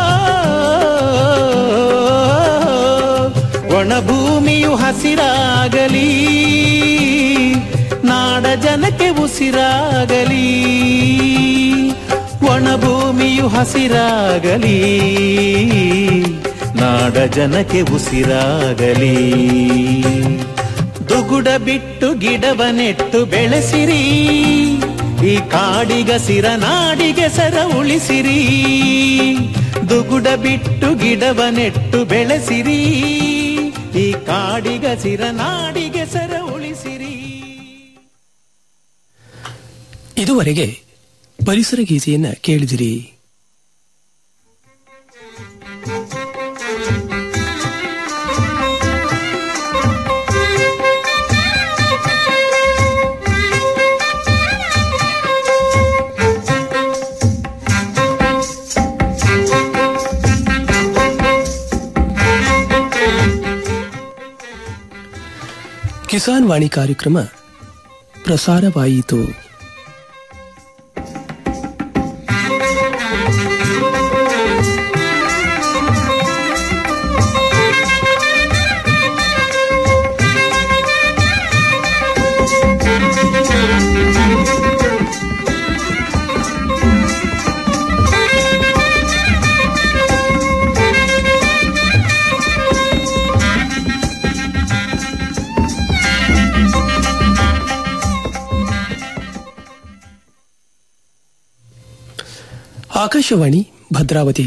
[SPEAKER 13] ಒಣ ಭೂಮಿಯು ಹಸಿರಾಗಲಿ ನಾಡ ಜನಕ್ಕೆ ಉಸಿರಾಗಲಿ ಒಣ ಭೂಮಿಯು ಹಸಿರಾಗಲಿ ನಾಡ ಜನಕ್ಕೆ ಉಸಿರಾಗಲಿ ದುಗುಡ ಬಿಟ್ಟು ಗಿಡವ ನೆಟ್ಟು ಬೆಳೆಸಿರಿ ಈ ಕಾಡಿಗಸಿರ ನಾಡಿಗೆ ಸರ ಉಳಿಸಿರಿ ದುಗುಡ ಬಿಟ್ಟು ಗಿಡವ ನೆಟ್ಟು ಬೆಳೆಸಿರಿ ಈ ಕಾಡಿಗಸಿರ ನಾಡಿಗೆ ಸರ ಉಳಿಸಿರಿ
[SPEAKER 1] ಇದುವರೆಗೆ ಪರಿಸರ ಗೀತೆಯನ್ನ ಕೇಳಿದಿರಿ ಕಿಸಾನ್ ವಾಣಿ ಕಾರ್ಯಕ್ರಮ ಪ್ರಸಾರವಾಯಿತು Akashvani Bhadravati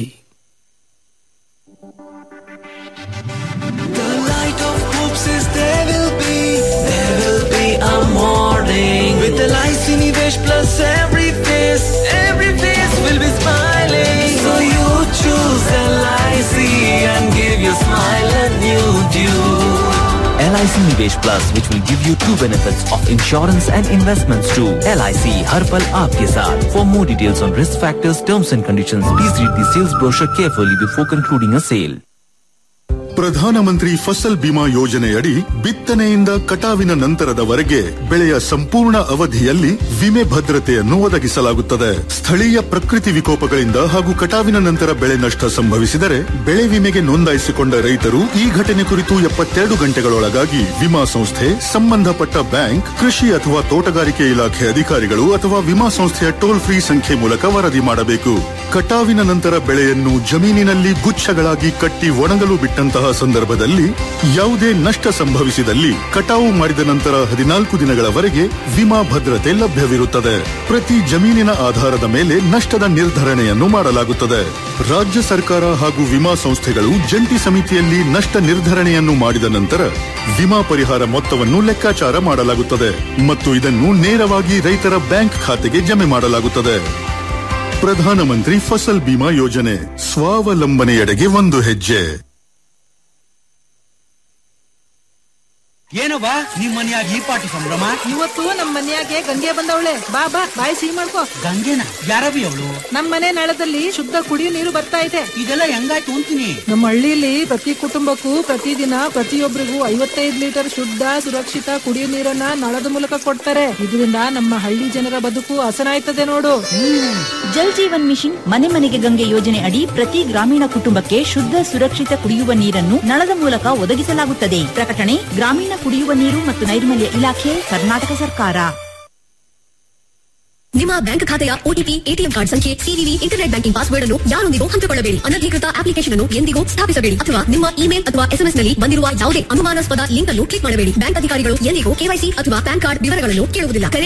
[SPEAKER 2] The light of hopes is there will be, there will be a morning. With the light Cinewash plus every face, every face will be smiling. So you choose LIC and give your smile a new due.
[SPEAKER 3] LIC Nivesh Plus, which will give you two benefits of insurance and investments too. LIC हर पल आपके साथ. For more details on risk factors, terms and conditions, please read the sales brochure carefully before concluding a sale.
[SPEAKER 4] ಪ್ರಧಾನಮಂತ್ರಿ ಫಸಲ್ ಬಿಮಾ ಯೋಜನೆಯಡಿ ಬಿತ್ತನೆಯಿಂದ ಕಟಾವಿನ ನಂತರದವರೆಗೆ ಬೆಳೆಯ ಸಂಪೂರ್ಣ ಅವಧಿಯಲ್ಲಿ ವಿಮೆ ಭದ್ರತೆಯನ್ನು ಒದಗಿಸಲಾಗುತ್ತದೆ ಸ್ಥಳೀಯ ಪ್ರಕೃತಿ ವಿಕೋಪಗಳಿಂದ ಹಾಗೂ ಕಟಾವಿನ ನಂತರ ಬೆಳೆ ನಷ್ಟ ಸಂಭವಿಸಿದರೆ ಬೆಳೆ ವಿಮೆಗೆ ನೋಂದಾಯಿಸಿಕೊಂಡ ರೈತರು ಈ ಘಟನೆ ಕುರಿತು ಎಪ್ಪತ್ತೆರಡು ಗಂಟೆಗಳೊಳಗಾಗಿ ವಿಮಾ ಸಂಸ್ಥೆ ಸಂಬಂಧಪಟ್ಟ ಬ್ಯಾಂಕ್ ಕೃಷಿ ಅಥವಾ ತೋಟಗಾರಿಕೆ ಇಲಾಖೆ ಅಧಿಕಾರಿಗಳು ಅಥವಾ ವಿಮಾ ಸಂಸ್ಥೆಯ ಟೋಲ್ ಫ್ರೀ ಸಂಖ್ಯೆ ಮೂಲಕ ವರದಿ ಮಾಡಬೇಕು ಕಟಾವಿನ ನಂತರ ಬೆಳೆಯನ್ನು ಜಮೀನಿನಲ್ಲಿ ಗುಚ್ಛಗಳಾಗಿ ಕಟ್ಟಿ ಒಣಗಲು ಬಿಟ್ಟಂತಹ ಸಂದರ್ಭದಲ್ಲಿ ಯಾವುದೇ ನಷ್ಟ ಸಂಭವಿಸಿದಲ್ಲಿ ಕಟಾವು ಮಾಡಿದ ನಂತರ ಹದಿನಾಲ್ಕು ದಿನಗಳವರೆಗೆ ವಿಮಾ ಭದ್ರತೆ ಲಭ್ಯವಿರುತ್ತದೆ ಪ್ರತಿ ಜಮೀನಿನ ಆಧಾರದ ಮೇಲೆ ನಷ್ಟದ ನಿರ್ಧರಣೆಯನ್ನು ಮಾಡಲಾಗುತ್ತದೆ ರಾಜ್ಯ ಸರ್ಕಾರ ಹಾಗೂ ವಿಮಾ ಸಂಸ್ಥೆಗಳು ಜಂಟಿ ಸಮಿತಿಯಲ್ಲಿ ನಷ್ಟ ನಿರ್ಧರಣೆಯನ್ನು ಮಾಡಿದ ನಂತರ ವಿಮಾ ಪರಿಹಾರ ಮೊತ್ತವನ್ನು ಲೆಕ್ಕಾಚಾರ ಮಾಡಲಾಗುತ್ತದೆ ಮತ್ತು ಇದನ್ನು ನೇರವಾಗಿ ರೈತರ ಬ್ಯಾಂಕ್ ಖಾತೆಗೆ ಜಮೆ ಮಾಡಲಾಗುತ್ತದೆ ಪ್ರಧಾನಮಂತ್ರಿ ಫಸಲ್ ಬಿಮಾ ಯೋಜನೆ ಸ್ವಾವಲಂಬನೆಯೆಡೆಗೆ ಒಂದು ಹೆಜ್ಜೆ
[SPEAKER 14] ಏನವ್ವ ನಿಮ್ ಮನ್ಯಾಗ ಈ ಪಾಟಿ ಸಂಭ್ರಮ
[SPEAKER 7] ಇವತ್ತು ನಮ್ ಮನ್ಯಾಗೆ ಗಂಗೆ ಬಂದವಳೆ ಬಾ ಬಾ ಬಾಯಿ ಸಿಹಿ ಮಾಡ್ಕೋ
[SPEAKER 14] ಗಂಗೆನ ಯಾರವಿ ಅವಳು
[SPEAKER 7] ನಮ್ ಮನೆ ನಳದಲ್ಲಿ ಶುದ್ಧ ಕುಡಿಯೋ ನೀರು ಬರ್ತಾ ಇದೆ
[SPEAKER 14] ಇದೆಲ್ಲ ಹೆಂಗಾಯ್ತು ಅಂತೀನಿ
[SPEAKER 7] ನಮ್ಮ ಹಳ್ಳಿಲಿ ಪ್ರತಿ ಕುಟುಂಬಕ್ಕೂ ಪ್ರತಿದಿನ ಪ್ರತಿಯೊಬ್ಬರಿಗೂ ಐವತ್ತೈದು ಲೀಟರ್ ಶುದ್ಧ ಸುರಕ್ಷಿತ ಕುಡಿಯೋ ನೀರನ್ನ ನಳದ ಮೂಲಕ ಕೊಡ್ತಾರೆ ಇದರಿಂದ ನಮ್ಮ ಹಳ್ಳಿ ಜನರ ಬದುಕು ಹಸನಾಯ್ತದೆ ನೋಡು
[SPEAKER 8] ಜಲ್ ಜೀವನ್ ಮಿಷನ್ ಮನೆ ಮನೆಗೆ ಗಂಗೆ ಯೋಜನೆ ಅಡಿ ಪ್ರತಿ ಗ್ರಾಮೀಣ ಕುಟುಂಬಕ್ಕೆ ಶುದ್ಧ ಸುರಕ್ಷಿತ ಕುಡಿಯುವ ನೀರನ್ನು ನಳದ ಮೂಲಕ ಒದಗಿಸಲಾಗುತ್ತದೆ ಪ್ರಕಟಣೆ ಗ್ರಾಮೀಣ ಕುಡಿಯುವ ನೀರು ಮತ್ತು ನೈರ್ಮಲ್ಯ ಇಲಾಖೆ ಕರ್ನಾಟಕ ಸರ್ಕಾರ
[SPEAKER 9] ನಿಮ್ಮ ಬ್ಯಾಂಕ್ ಖಾತೆಯ ಒಟಿಪಿ ಎಟಿಎಂ ಕಾರ್ಡ್ ಸಂಖ್ಯೆ ಸಿವಿವಿ ಇಂಟರ್ನೆಟ್ ಬ್ಯಾಂಕಿಂಗ್ ಪಾಸ್ವರ್ಡ್ ಅನ್ನು ಯಾರೊಂದಿಗೂ ಹಂಚಿಕೊಳ್ಳಬೇಡಿ ಅನಧಿಕೃತ ಅಪ್ಲಿಕೇಶನ್ ಅನ್ನು ಎಂದಿಗೂ ಸ್ಥಾಪಿಸಬೇಡಿ ಅಥವಾ ನಿಮ್ಮ ಇಮೇಲ್ ಅಥವಾ ಎಸ್ಎಂಎಸ್ ನಲ್ಲಿ ಬಂದಿರುವ ಯಾವುದೇ ಅನುಮಾನಾಸ್ಪದ ಲಿಂಕ್ ಅನ್ನು ಕ್ಲಿಕ್ ಮಾಡಬೇಡಿ ಬ್ಯಾಂಕ್ ಅಧಿಕಾರಿಗಳು ಎಂದಿಗೂ ಕೆವೈಸಿ ಅಥವಾ ಪ್ಯಾನ್ ಕಾರ್ಡ್ ವಿವರಗಳನ್ನು ಕೇಳುವುದಿಲ್ಲ